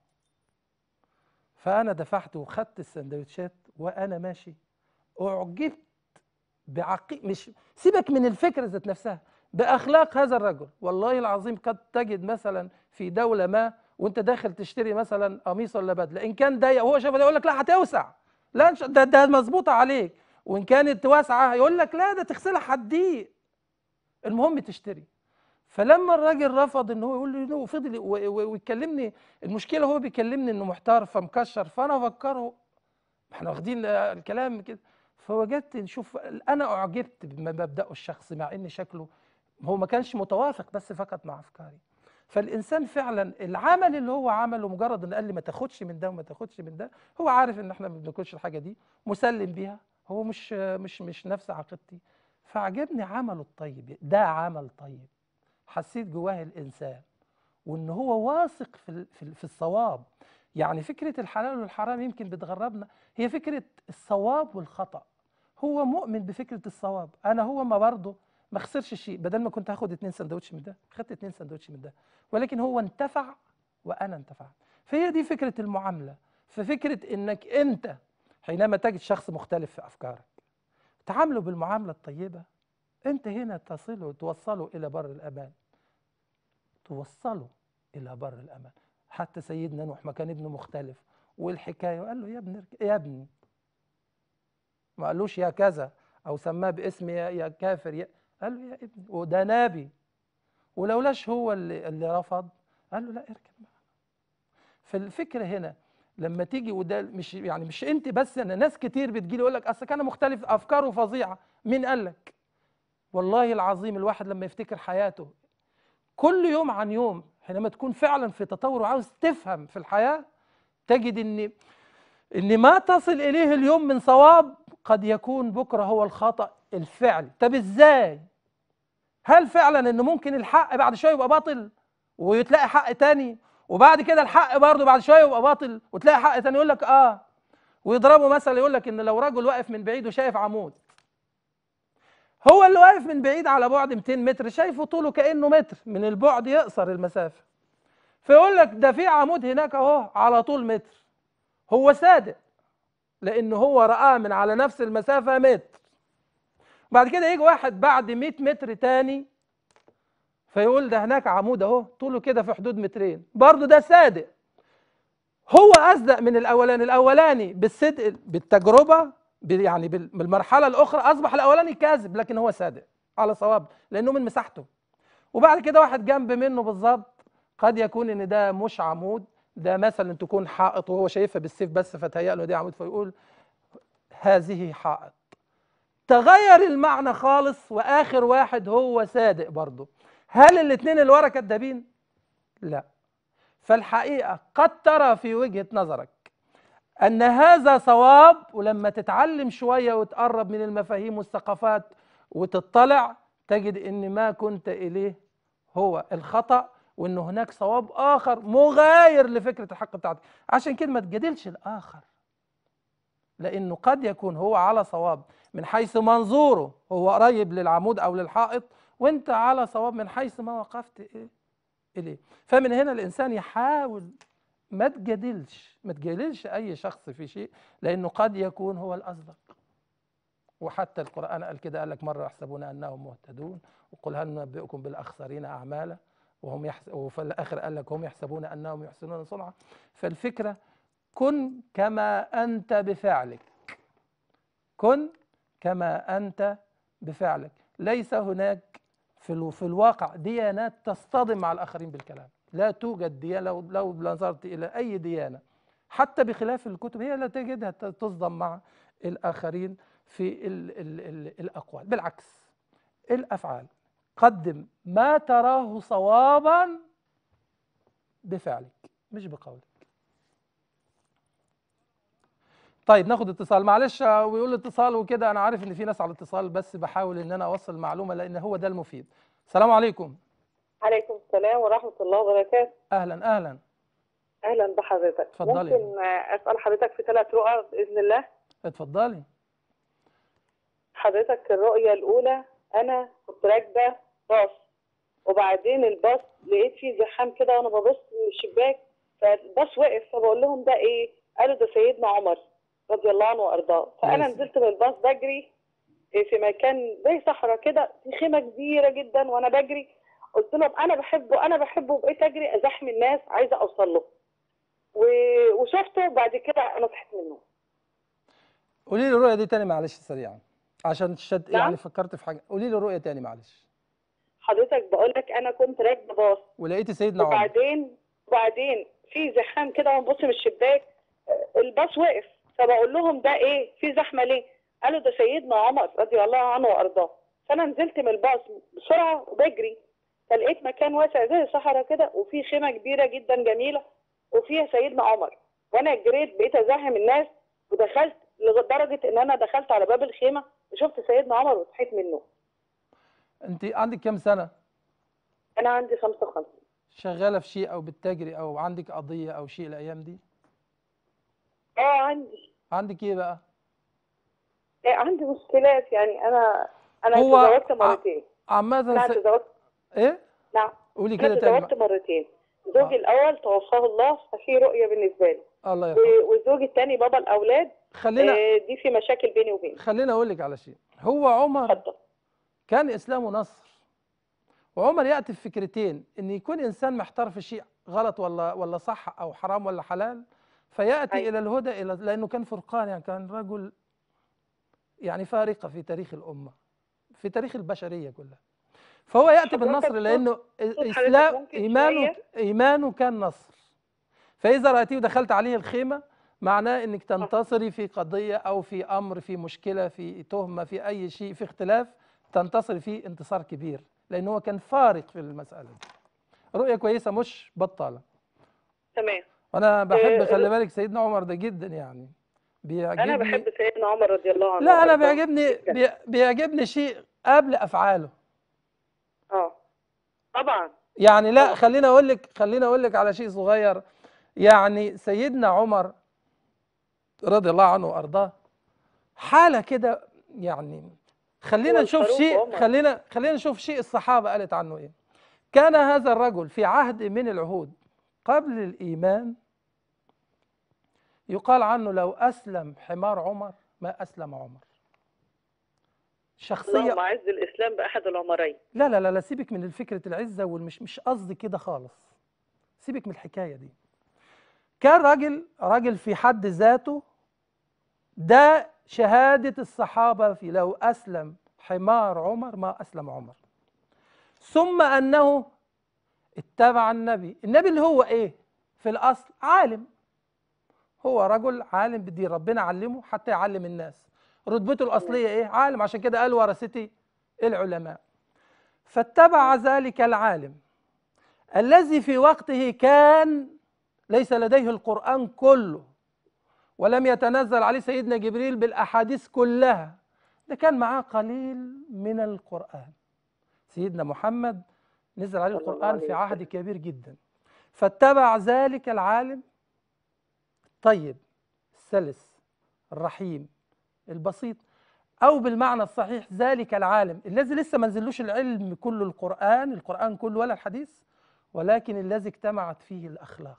[SPEAKER 1] فانا دفعت وخدت السندوتشات وانا ماشي اعجبت بعقي مش سيبك من الفكره ذات نفسها باخلاق هذا الرجل والله العظيم قد تجد مثلا في دوله ما وانت داخل تشتري مثلا قميص ولا بدله ان كان ضيق وهو شاف ده يقول لك لا هتوسع لا ده ده مظبوطه عليك وان كانت واسعه يقول لك لا ده تغسلها هتضيق المهم تشتري فلما الراجل رفض ان هو يقول لي نو فضل ويكلمني المشكله هو بيكلمني انه محتار فمكشر فانا افكره احنا واخدين الكلام كده فوجدت نشوف انا اعجبت بمبداه الشخصي مع ان شكله هو ما كانش متوافق بس فقط مع افكاري فالانسان فعلا العمل اللي هو عمله مجرد انه قال لي ما تاخدش من ده وما تاخدش من ده هو عارف ان احنا ما بناكلش الحاجه دي مسلم بيها هو مش مش مش نفس عقيدتي فعجبني عمله الطيب ده عمل طيب حسيت جواه الانسان وان هو واثق في في, في الصواب يعني فكرة الحلال والحرام يمكن بتغربنا هي فكرة الصواب والخطأ هو مؤمن بفكرة الصواب أنا هو ما برضه ما خسرش شيء بدل ما كنت هاخد اتنين سندوتش من ده خدت اتنين سندوتش من ده ولكن هو انتفع وأنا انتفعت فهي دي فكرة المعاملة ففكرة إنك أنت حينما تجد شخص مختلف في أفكارك تعامله بالمعاملة الطيبة أنت هنا تصله توصله إلى بر الأمان توصله إلى بر الأمان حتى سيدنا نوح ما كان ابنه مختلف والحكاية وقال له يا ابني ارك- يا ابني ما قالوش يا كذا أو سماه باسم يا, يا كافر يا قال له يا ابني وده نبي ولولاش هو اللي, اللي رفض قال له لا اركب معنا فالفكرة هنا لما تيجي وده مش يعني مش انت بس انا ناس كتير بتجي لي يقول لك اصل كان مختلف افكاره فظيعه مين قال لك والله العظيم الواحد لما يفتكر حياته كل يوم عن يوم حينما تكون فعلا في تطور وعاوز تفهم في الحياه تجد ان ان ما تصل اليه اليوم من صواب قد يكون بكره هو الخطا الفعلي طب ازاي هل فعلا ان ممكن الحق بعد شويه يبقى باطل ويتلاقي حق تاني وبعد كده الحق برضه بعد شويه يبقى باطل وتلاقي حق تاني يقول لك اه ويضربوا مثل يقول لك ان لو رجل واقف من بعيد وشايف عمود هو اللي واقف من بعيد على بعد 200 متر شايفه طوله كانه متر من البعد يقصر المسافه فيقول لك ده في عمود هناك اهو على طول متر هو صادق لان هو رآه من على نفس المسافه متر بعد كده يجي واحد بعد 100 متر تاني فيقول ده هناك عمود اهو طوله كده في حدود مترين برضه ده صادق هو اصدق من الاولاني الاولاني بالصدق بالتجربه بال- يعني بال- بالمرحله الاخرى اصبح الاولاني كاذب لكن هو صادق على صواب لانه من مساحته وبعد كده واحد جنب منه بالظبط قد يكون ان ده مش عمود ده مثلا تكون حائط وهو شايفها بالسيف بس فتهيأ له دي عمود فيقول هذه حائط تغير المعنى خالص واخر واحد هو صادق برضه هل الاثنين اللي ورا كدابين لا فالحقيقه قد ترى في وجهه نظرك ان هذا صواب ولما تتعلم شويه وتقرب من المفاهيم والثقافات وتطلع تجد ان ما كنت اليه هو الخطا وان هناك صواب اخر مغاير لفكره الحق بتاعتك عشان كده ما تجادلش الاخر لانه قد يكون هو على صواب من حيث منظوره هو قريب للعمود او للحائط وانت على صواب من حيث ما وقفت إيه؟ اليه فمن هنا الانسان يحاول ما تجادلش ما تجادلش اي شخص في شيء لانه قد يكون هو الاصدق وحتى القران قال كده قال لك مره يحسبون انهم مهتدون وقل هل ننبئكم بالاخسرين اعمالا وهم يحس... وفي الاخر قال لك هم يحسبون انهم يحسنون صنعا فالفكره كن كما انت بفعلك كن كما انت بفعلك ليس هناك في الو- في الواقع ديانات تصطدم مع الاخرين بالكلام لا توجد ديانه لو لو نظرت الى اي ديانه حتى بخلاف الكتب هي لا تجدها ت- تصدم مع الاخرين في ال ال ال الاقوال بالعكس الافعال قدم ما تراه صوابا بفعلك مش بقولك طيب ناخد اتصال معلش آه، ويقول اتصال وكده انا عارف ان في ناس على الاتصال بس بحاول ان انا اوصل المعلومه لان هو ده المفيد السلام عليكم
[SPEAKER 9] عليكم السلام ورحمة الله وبركاته
[SPEAKER 1] اهلا اهلا
[SPEAKER 9] أهلا بحضرتك
[SPEAKER 1] اتفضلي.
[SPEAKER 9] ممكن آه، أسأل حضرتك في ثلاث رؤى بإذن الله
[SPEAKER 1] اتفضلي
[SPEAKER 9] حضرتك الرؤية الأولى أنا كنت راكبة باص وبعدين الباص لقيت فيه زحام كده وأنا ببص من الشباك فالباص وقف فبقول لهم ده إيه؟ قالوا ده سيدنا عمر رضي الله عنه وأرضاه فأنا
[SPEAKER 1] يا
[SPEAKER 9] نزلت من الباص بجري في مكان زي صحراء كده في خيمة كبيرة جدا وأنا بجري قلت لهم أنا بحبه أنا بحبه وبقيت أجري أزاحم الناس عايزة أوصل له و- وشفته بعد كده أنا صحيت منه
[SPEAKER 1] قولي لي الرؤيه دي تاني معلش سريعا عشان شد
[SPEAKER 9] نعم.
[SPEAKER 1] يعني فكرت في حاجه قولي لي الرؤيه تاني معلش
[SPEAKER 9] حضرتك بقول لك أنا كنت راكبة باص
[SPEAKER 1] ولقيتي سيدنا عمر
[SPEAKER 9] وبعدين وبعدين في زحام كده وانا ببص من الشباك آه، الباص وقف فبقول لهم ده ايه في زحمه ليه قالوا ده سيدنا عمر رضي الله عنه وارضاه فانا نزلت من الباص بسرعه وبجري فلقيت مكان واسع زي الصحراء كده وفي خيمه كبيره جدا جميله وفيها سيدنا عمر وانا جريت بقيت ازاحم الناس ودخلت لدرجه ان انا دخلت على باب الخيمه وشفت سيدنا عمر وصحيت منه
[SPEAKER 1] انت عندك كام سنه
[SPEAKER 9] انا عندي 55
[SPEAKER 1] شغاله في شيء او بتتاجري او عندك قضيه او شيء الايام دي
[SPEAKER 9] اه عندي
[SPEAKER 1] عندك ايه بقى
[SPEAKER 9] إيه عندي مشكلات يعني انا انا
[SPEAKER 1] هو
[SPEAKER 9] تزوجت
[SPEAKER 1] ع-
[SPEAKER 9] مرتين
[SPEAKER 1] عامة
[SPEAKER 9] انا
[SPEAKER 1] س...
[SPEAKER 9] تزوجت
[SPEAKER 1] ايه
[SPEAKER 9] نعم
[SPEAKER 1] قولي
[SPEAKER 9] انا
[SPEAKER 1] كده تاني
[SPEAKER 9] تزوجت مرتين زوجي
[SPEAKER 1] آه.
[SPEAKER 9] الاول توفاه الله ففي رؤيه بالنسبه لي
[SPEAKER 1] الله يرحمه
[SPEAKER 9] و- والزوج الثاني بابا الاولاد
[SPEAKER 1] خلينا
[SPEAKER 9] آه، دي في مشاكل بيني وبينه
[SPEAKER 1] خلينا اقول لك على شيء هو عمر
[SPEAKER 9] اتفضل
[SPEAKER 1] كان اسلامه نصر وعمر ياتي بفكرتين ان يكون انسان محتار في شيء غلط ولا ولا صح او حرام ولا حلال فياتي
[SPEAKER 9] أيوة.
[SPEAKER 1] الى الهدى الى لانه كان فرقان يعني كان رجل يعني فارقه في تاريخ الامه في تاريخ البشريه كلها فهو ياتي
[SPEAKER 9] حضرتك
[SPEAKER 1] بالنصر
[SPEAKER 9] صوت-
[SPEAKER 1] لانه
[SPEAKER 9] حضرتك
[SPEAKER 1] اسلام
[SPEAKER 9] ممكن
[SPEAKER 1] ايمانه
[SPEAKER 9] شوية؟
[SPEAKER 1] ايمانه كان نصر فاذا راتيه ودخلت عليه الخيمه معناه انك تنتصري في قضيه او في امر في مشكله في تهمه في اي شيء في اختلاف تنتصري فيه انتصار كبير لان هو كان فارق في المساله دي رؤيه كويسه مش بطاله
[SPEAKER 9] تمام
[SPEAKER 1] وانا بحب
[SPEAKER 9] آه،
[SPEAKER 1] خلي بالك سيدنا عمر ده جدا يعني بيعجبني
[SPEAKER 9] انا بحب سيدنا عمر رضي الله عنه
[SPEAKER 1] لا انا
[SPEAKER 9] وأرضاه
[SPEAKER 1] بيعجبني
[SPEAKER 9] جداً.
[SPEAKER 1] بي- بيعجبني شيء قبل افعاله
[SPEAKER 9] اه طبعا
[SPEAKER 1] يعني لا
[SPEAKER 9] طبعا.
[SPEAKER 1] خليني اقول لك خليني اقول لك على شيء صغير يعني سيدنا عمر رضي الله عنه وارضاه حاله كده يعني خلينا
[SPEAKER 9] هو
[SPEAKER 1] نشوف
[SPEAKER 9] الفاروق
[SPEAKER 1] شيء
[SPEAKER 9] عمر.
[SPEAKER 1] خلينا خلينا نشوف شيء الصحابه قالت عنه ايه كان هذا الرجل في عهد من العهود قبل الايمان يقال عنه لو اسلم حمار عمر ما اسلم عمر شخصيه
[SPEAKER 9] اللهم اعز الاسلام باحد العمرين
[SPEAKER 1] لا لا لا لا سيبك من فكرة العزة والمش مش قصدي كده خالص سيبك من الحكاية دي كان راجل راجل في حد ذاته ده شهادة الصحابة في لو أسلم حمار عمر ما أسلم عمر ثم أنه اتبع النبي النبي اللي هو إيه في الأصل عالم هو رجل عالم بدي ربنا علمه حتى يعلم الناس رتبته الأصلية إيه عالم عشان كده قال ورثتي العلماء فاتبع ذلك العالم الذي في وقته كان ليس لديه القرآن كله ولم يتنزل عليه سيدنا جبريل بالأحاديث كلها ده كان معاه قليل من القرآن سيدنا محمد نزل عليه
[SPEAKER 9] صلى الله
[SPEAKER 1] القرآن
[SPEAKER 9] عليه
[SPEAKER 1] في عهد
[SPEAKER 9] وسلم.
[SPEAKER 1] كبير جدا فاتبع ذلك العالم الطيب السلس الرحيم البسيط أو بالمعنى الصحيح ذلك العالم الذي لسه ما نزلوش العلم كله القرآن القرآن كله ولا الحديث ولكن الذي اجتمعت فيه الأخلاق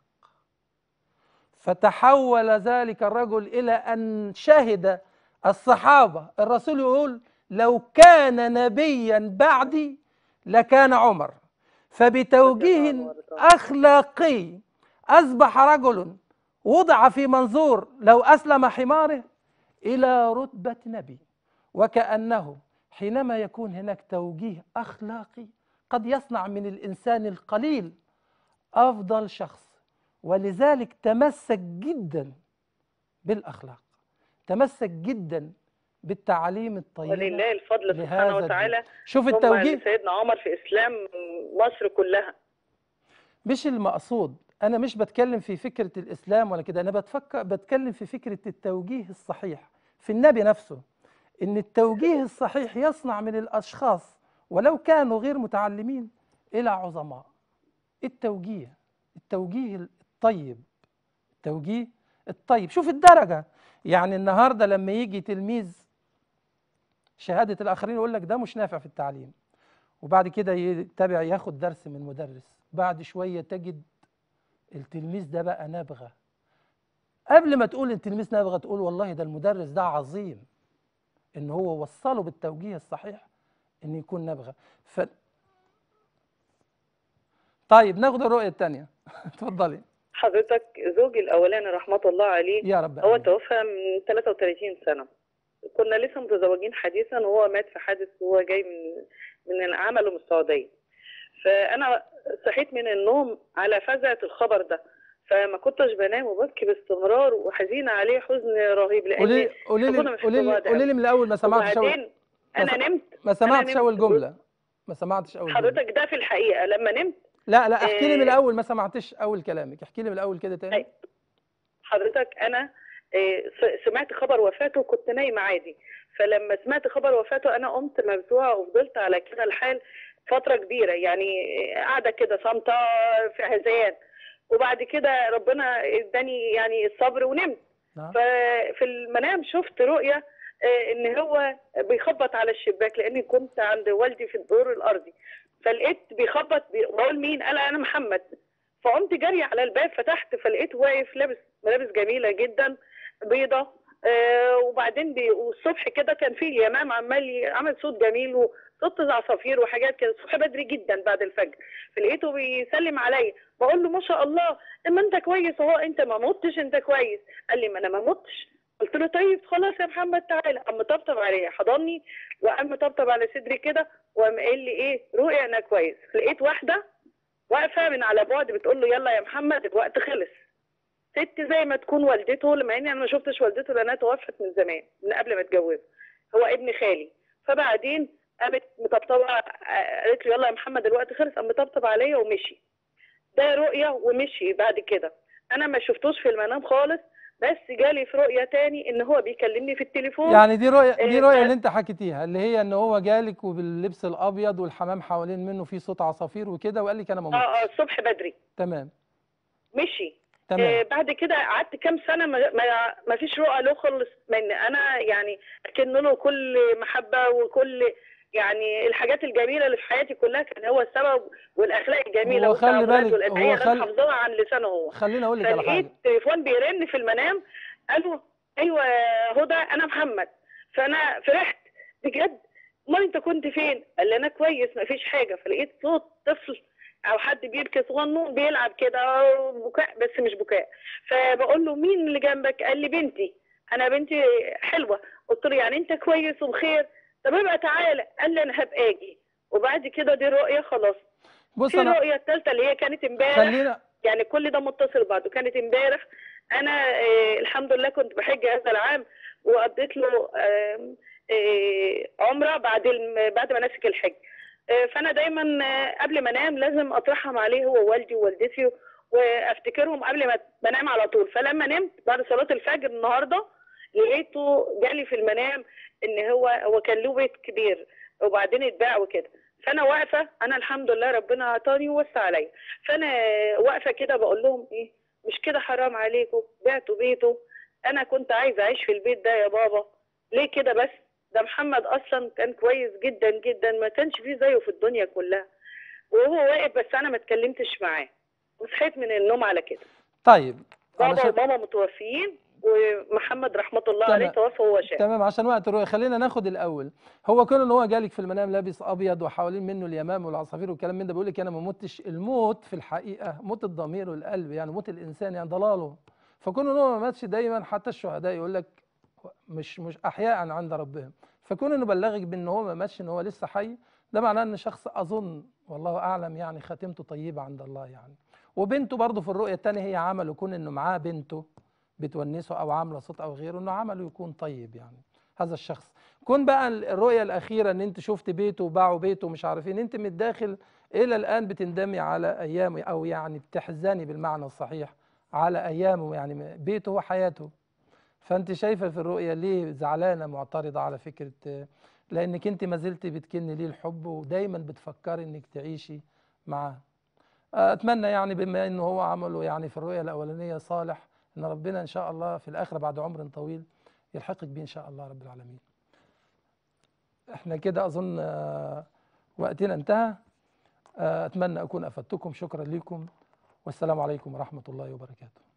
[SPEAKER 1] فتحول ذلك الرجل إلى أن شهد الصحابة الرسول يقول لو كان نبيا بعدي لكان عمر فبتوجيه أخلاقي أصبح رجل وضع في منظور لو أسلم حماره إلى رتبة نبي وكأنه حينما يكون هناك توجيه أخلاقي قد يصنع من الإنسان القليل أفضل شخص ولذلك تمسك جدا بالأخلاق تمسك جدا بالتعاليم الطيبة
[SPEAKER 9] ولله الفضل
[SPEAKER 1] لهذا
[SPEAKER 9] سبحانه
[SPEAKER 1] الدين.
[SPEAKER 9] وتعالى
[SPEAKER 1] شوف
[SPEAKER 9] ثم
[SPEAKER 1] التوجيه
[SPEAKER 9] سيدنا عمر في اسلام مصر كلها
[SPEAKER 1] مش المقصود انا مش بتكلم في فكره الاسلام ولا كده انا بتفكر بتكلم في فكره التوجيه الصحيح في النبي نفسه ان التوجيه الصحيح يصنع من الاشخاص ولو كانوا غير متعلمين الى عظماء التوجيه التوجيه الطيب التوجيه الطيب شوف الدرجه يعني النهارده لما يجي تلميذ شهاده الاخرين يقول لك ده مش نافع في التعليم وبعد كده يتابع ياخد درس من مدرس بعد شوية تجد التلميذ ده بقى نابغة قبل ما تقول التلميذ نابغة تقول والله ده المدرس ده عظيم ان هو وصله بالتوجيه الصحيح ان يكون نابغة ف... طيب ناخد الرؤية الثانية اتفضلي
[SPEAKER 9] حضرتك زوجي الاولاني رحمه الله عليه
[SPEAKER 1] يا رب
[SPEAKER 9] هو
[SPEAKER 1] آمين.
[SPEAKER 9] توفى من 33 سنه كنا لسه متزوجين حديثا وهو مات في حادث وهو جاي من من عمله من السعوديه فانا صحيت من النوم على فزعه الخبر ده فما كنتش بنام وببكي باستمرار وحزينه عليه حزن رهيب لان
[SPEAKER 1] قولي قولي
[SPEAKER 9] حضورنا
[SPEAKER 1] لي
[SPEAKER 9] مش
[SPEAKER 1] قولي لي
[SPEAKER 9] بعض
[SPEAKER 1] قولي لي من الاول ما سمعتش أول
[SPEAKER 9] وبعدين انا
[SPEAKER 1] ما س-
[SPEAKER 9] نمت
[SPEAKER 1] ما سمعتش
[SPEAKER 9] نمت.
[SPEAKER 1] اول جملة ما سمعتش اول جملة
[SPEAKER 9] حضرتك ده في الحقيقه لما نمت
[SPEAKER 1] لا لا احكي لي من
[SPEAKER 9] آه،
[SPEAKER 1] الاول ما سمعتش اول كلامك احكي لي من الاول كده تاني
[SPEAKER 9] طيب. حضرتك انا آه، س- سمعت خبر وفاته وكنت نايمه عادي فلما سمعت خبر وفاته انا قمت مفزوعه وفضلت على كده الحال فتره كبيره يعني آه، قاعده كده صامته في هذيان وبعد كده ربنا اداني يعني الصبر ونمت
[SPEAKER 1] نعم
[SPEAKER 9] ففي المنام شفت رؤية آه، ان هو بيخبط على الشباك لاني كنت عند والدي في الدور الارضي فلقيت بيخبط بي- بقول مين قال انا محمد فقمت جري على الباب فتحت فلقيته واقف لابس ملابس جميله جدا بيضه آه وبعدين بي والصبح كده كان في اليمام عمال ي- عمل صوت جميل وصوت عصافير وحاجات كده الصبح بدري جدا بعد الفجر فلقيته بيسلم عليا بقول له ما شاء الله اما انت كويس اهو انت ما متش انت كويس قال لي ما انا ما متش قلت له طيب خلاص يا محمد تعالى قام طبطب عليا حضني وقام طبطب على صدري كده وقام قال لي ايه رؤيا انا كويس لقيت واحده واقفه من على بعد بتقول له يلا يا محمد الوقت خلص ست زي ما تكون والدته لما اني انا ما شفتش والدته لانها توفت من زمان من قبل ما اتجوز هو ابن خالي فبعدين قامت مطبطبه آه، قالت له يلا يا محمد الوقت خلص قام مطبطب عليا ومشي ده رؤيه ومشي بعد كده انا ما شفتوش في المنام خالص بس جالي في رؤيه تاني ان هو بيكلمني في التليفون
[SPEAKER 1] يعني دي رؤية دي
[SPEAKER 9] آه،
[SPEAKER 1] رؤية
[SPEAKER 9] ف-
[SPEAKER 1] اللي انت حكيتيها اللي هي ان هو جالك وباللبس الابيض والحمام حوالين منه في صوت عصافير وكده وقال لك انا ما
[SPEAKER 9] اه اه
[SPEAKER 1] متش
[SPEAKER 9] الصبح بدري
[SPEAKER 1] تمام
[SPEAKER 9] مشي آه
[SPEAKER 1] تمام
[SPEAKER 9] بعد كده قعدت كام سنه ما, ما, ما فيش رؤى له خالص من انا يعني اكن له كل محبه وكل يعني الحاجات الجميله اللي في حياتي كلها كان هو السبب والاخلاق الجميله
[SPEAKER 1] هو خلي
[SPEAKER 9] والتعاملات
[SPEAKER 1] بالك،
[SPEAKER 9] والادعيه
[SPEAKER 1] هو
[SPEAKER 9] اللي انا
[SPEAKER 1] خلي-
[SPEAKER 9] حافظاها عن لسانه هو
[SPEAKER 1] خليني اقول لك على
[SPEAKER 9] فلقيت
[SPEAKER 1] حاجة
[SPEAKER 9] تليفون بيرن في المنام قالوا ايوه يا هدى انا محمد فانا فرحت بجد امال انت كنت فين؟ قال لي انا كويس ما فيش حاجه فلقيت صوت طفل او حد بيبكي صغنون بيلعب كده بكاء بس مش بكاء فبقول له مين اللي جنبك؟ قال لي بنتي انا بنتي حلوه قلت له يعني انت كويس وبخير طب ابقى تعالى قال لي انا هبقى اجي وبعد كده دي رؤيه خلاص
[SPEAKER 1] بص
[SPEAKER 9] في
[SPEAKER 1] انا
[SPEAKER 9] الرؤيه الثالثه اللي هي كانت امبارح
[SPEAKER 1] خلينا
[SPEAKER 9] يعني كل ده متصل بعضه كانت امبارح انا آه الحمد لله كنت بحج هذا العام وقضيت له آم، آه عمره بعد الم- بعد مناسك الحج آه فانا دايما آه قبل ما انام لازم اترحم عليه هو والدي ووالدتي وافتكرهم قبل ما ما انام على طول فلما نمت بعد صلاه الفجر النهارده لقيته جالي في المنام ان هو هو كان له بيت كبير وبعدين اتباع وكده فانا واقفه انا الحمد لله ربنا اعطاني ووسع عليا فانا واقفه كده بقول لهم ايه مش كده حرام عليكم بعتوا بيته انا كنت عايزه اعيش في البيت ده يا بابا ليه كده بس ده محمد اصلا كان كويس جدا جدا ما كانش فيه زيه في الدنيا كلها وهو واقف بس انا ما اتكلمتش معاه وصحيت من النوم على كده
[SPEAKER 1] طيب
[SPEAKER 9] بابا
[SPEAKER 1] علشان
[SPEAKER 9] وماما متوفيين ومحمد رحمه الله عليه
[SPEAKER 1] تمام.
[SPEAKER 9] توفى وهو شاب
[SPEAKER 1] تمام عشان وقت الرؤية خلينا ناخد الأول هو كون إن هو جالك في المنام لابس أبيض وحوالين منه اليمام والعصافير والكلام من ده بيقول لك أنا ما متش الموت في الحقيقة موت الضمير والقلب يعني موت الإنسان يعني ضلاله فكون إن هو ما ماتش دايما حتى الشهداء يقول لك مش مش أحياء عند ربهم فكون إنه بلغك بإن هو ما ماتش إن هو لسه حي ده معناه إن شخص أظن والله أعلم يعني خاتمته طيبة عند الله يعني وبنته برضه في الرؤية الثانية هي عمله كون إنه معاه بنته بتونسه او عامله صوت او غيره انه عمله يكون طيب يعني هذا الشخص كون بقى ال- الرؤيه الاخيره ان انت شفت بيته وباعوا بيته ومش عارفين انت من الداخل الى الان بتندمي على ايامه او يعني بتحزني بالمعنى الصحيح على ايامه يعني م- بيته وحياته فانت شايفه في الرؤيه ليه زعلانه معترضه على فكره آه، لانك انت ما زلت بتكني ليه الحب ودايما بتفكري انك تعيشي معاه اتمنى يعني بما انه هو عمله يعني في الرؤيه الاولانيه صالح ان ربنا ان شاء الله في الاخره بعد عمر طويل يلحقك بيه ان شاء الله رب العالمين احنا كده اظن آه، وقتنا انتهى آه، اتمنى اكون افدتكم شكرا لكم والسلام عليكم ورحمه الله وبركاته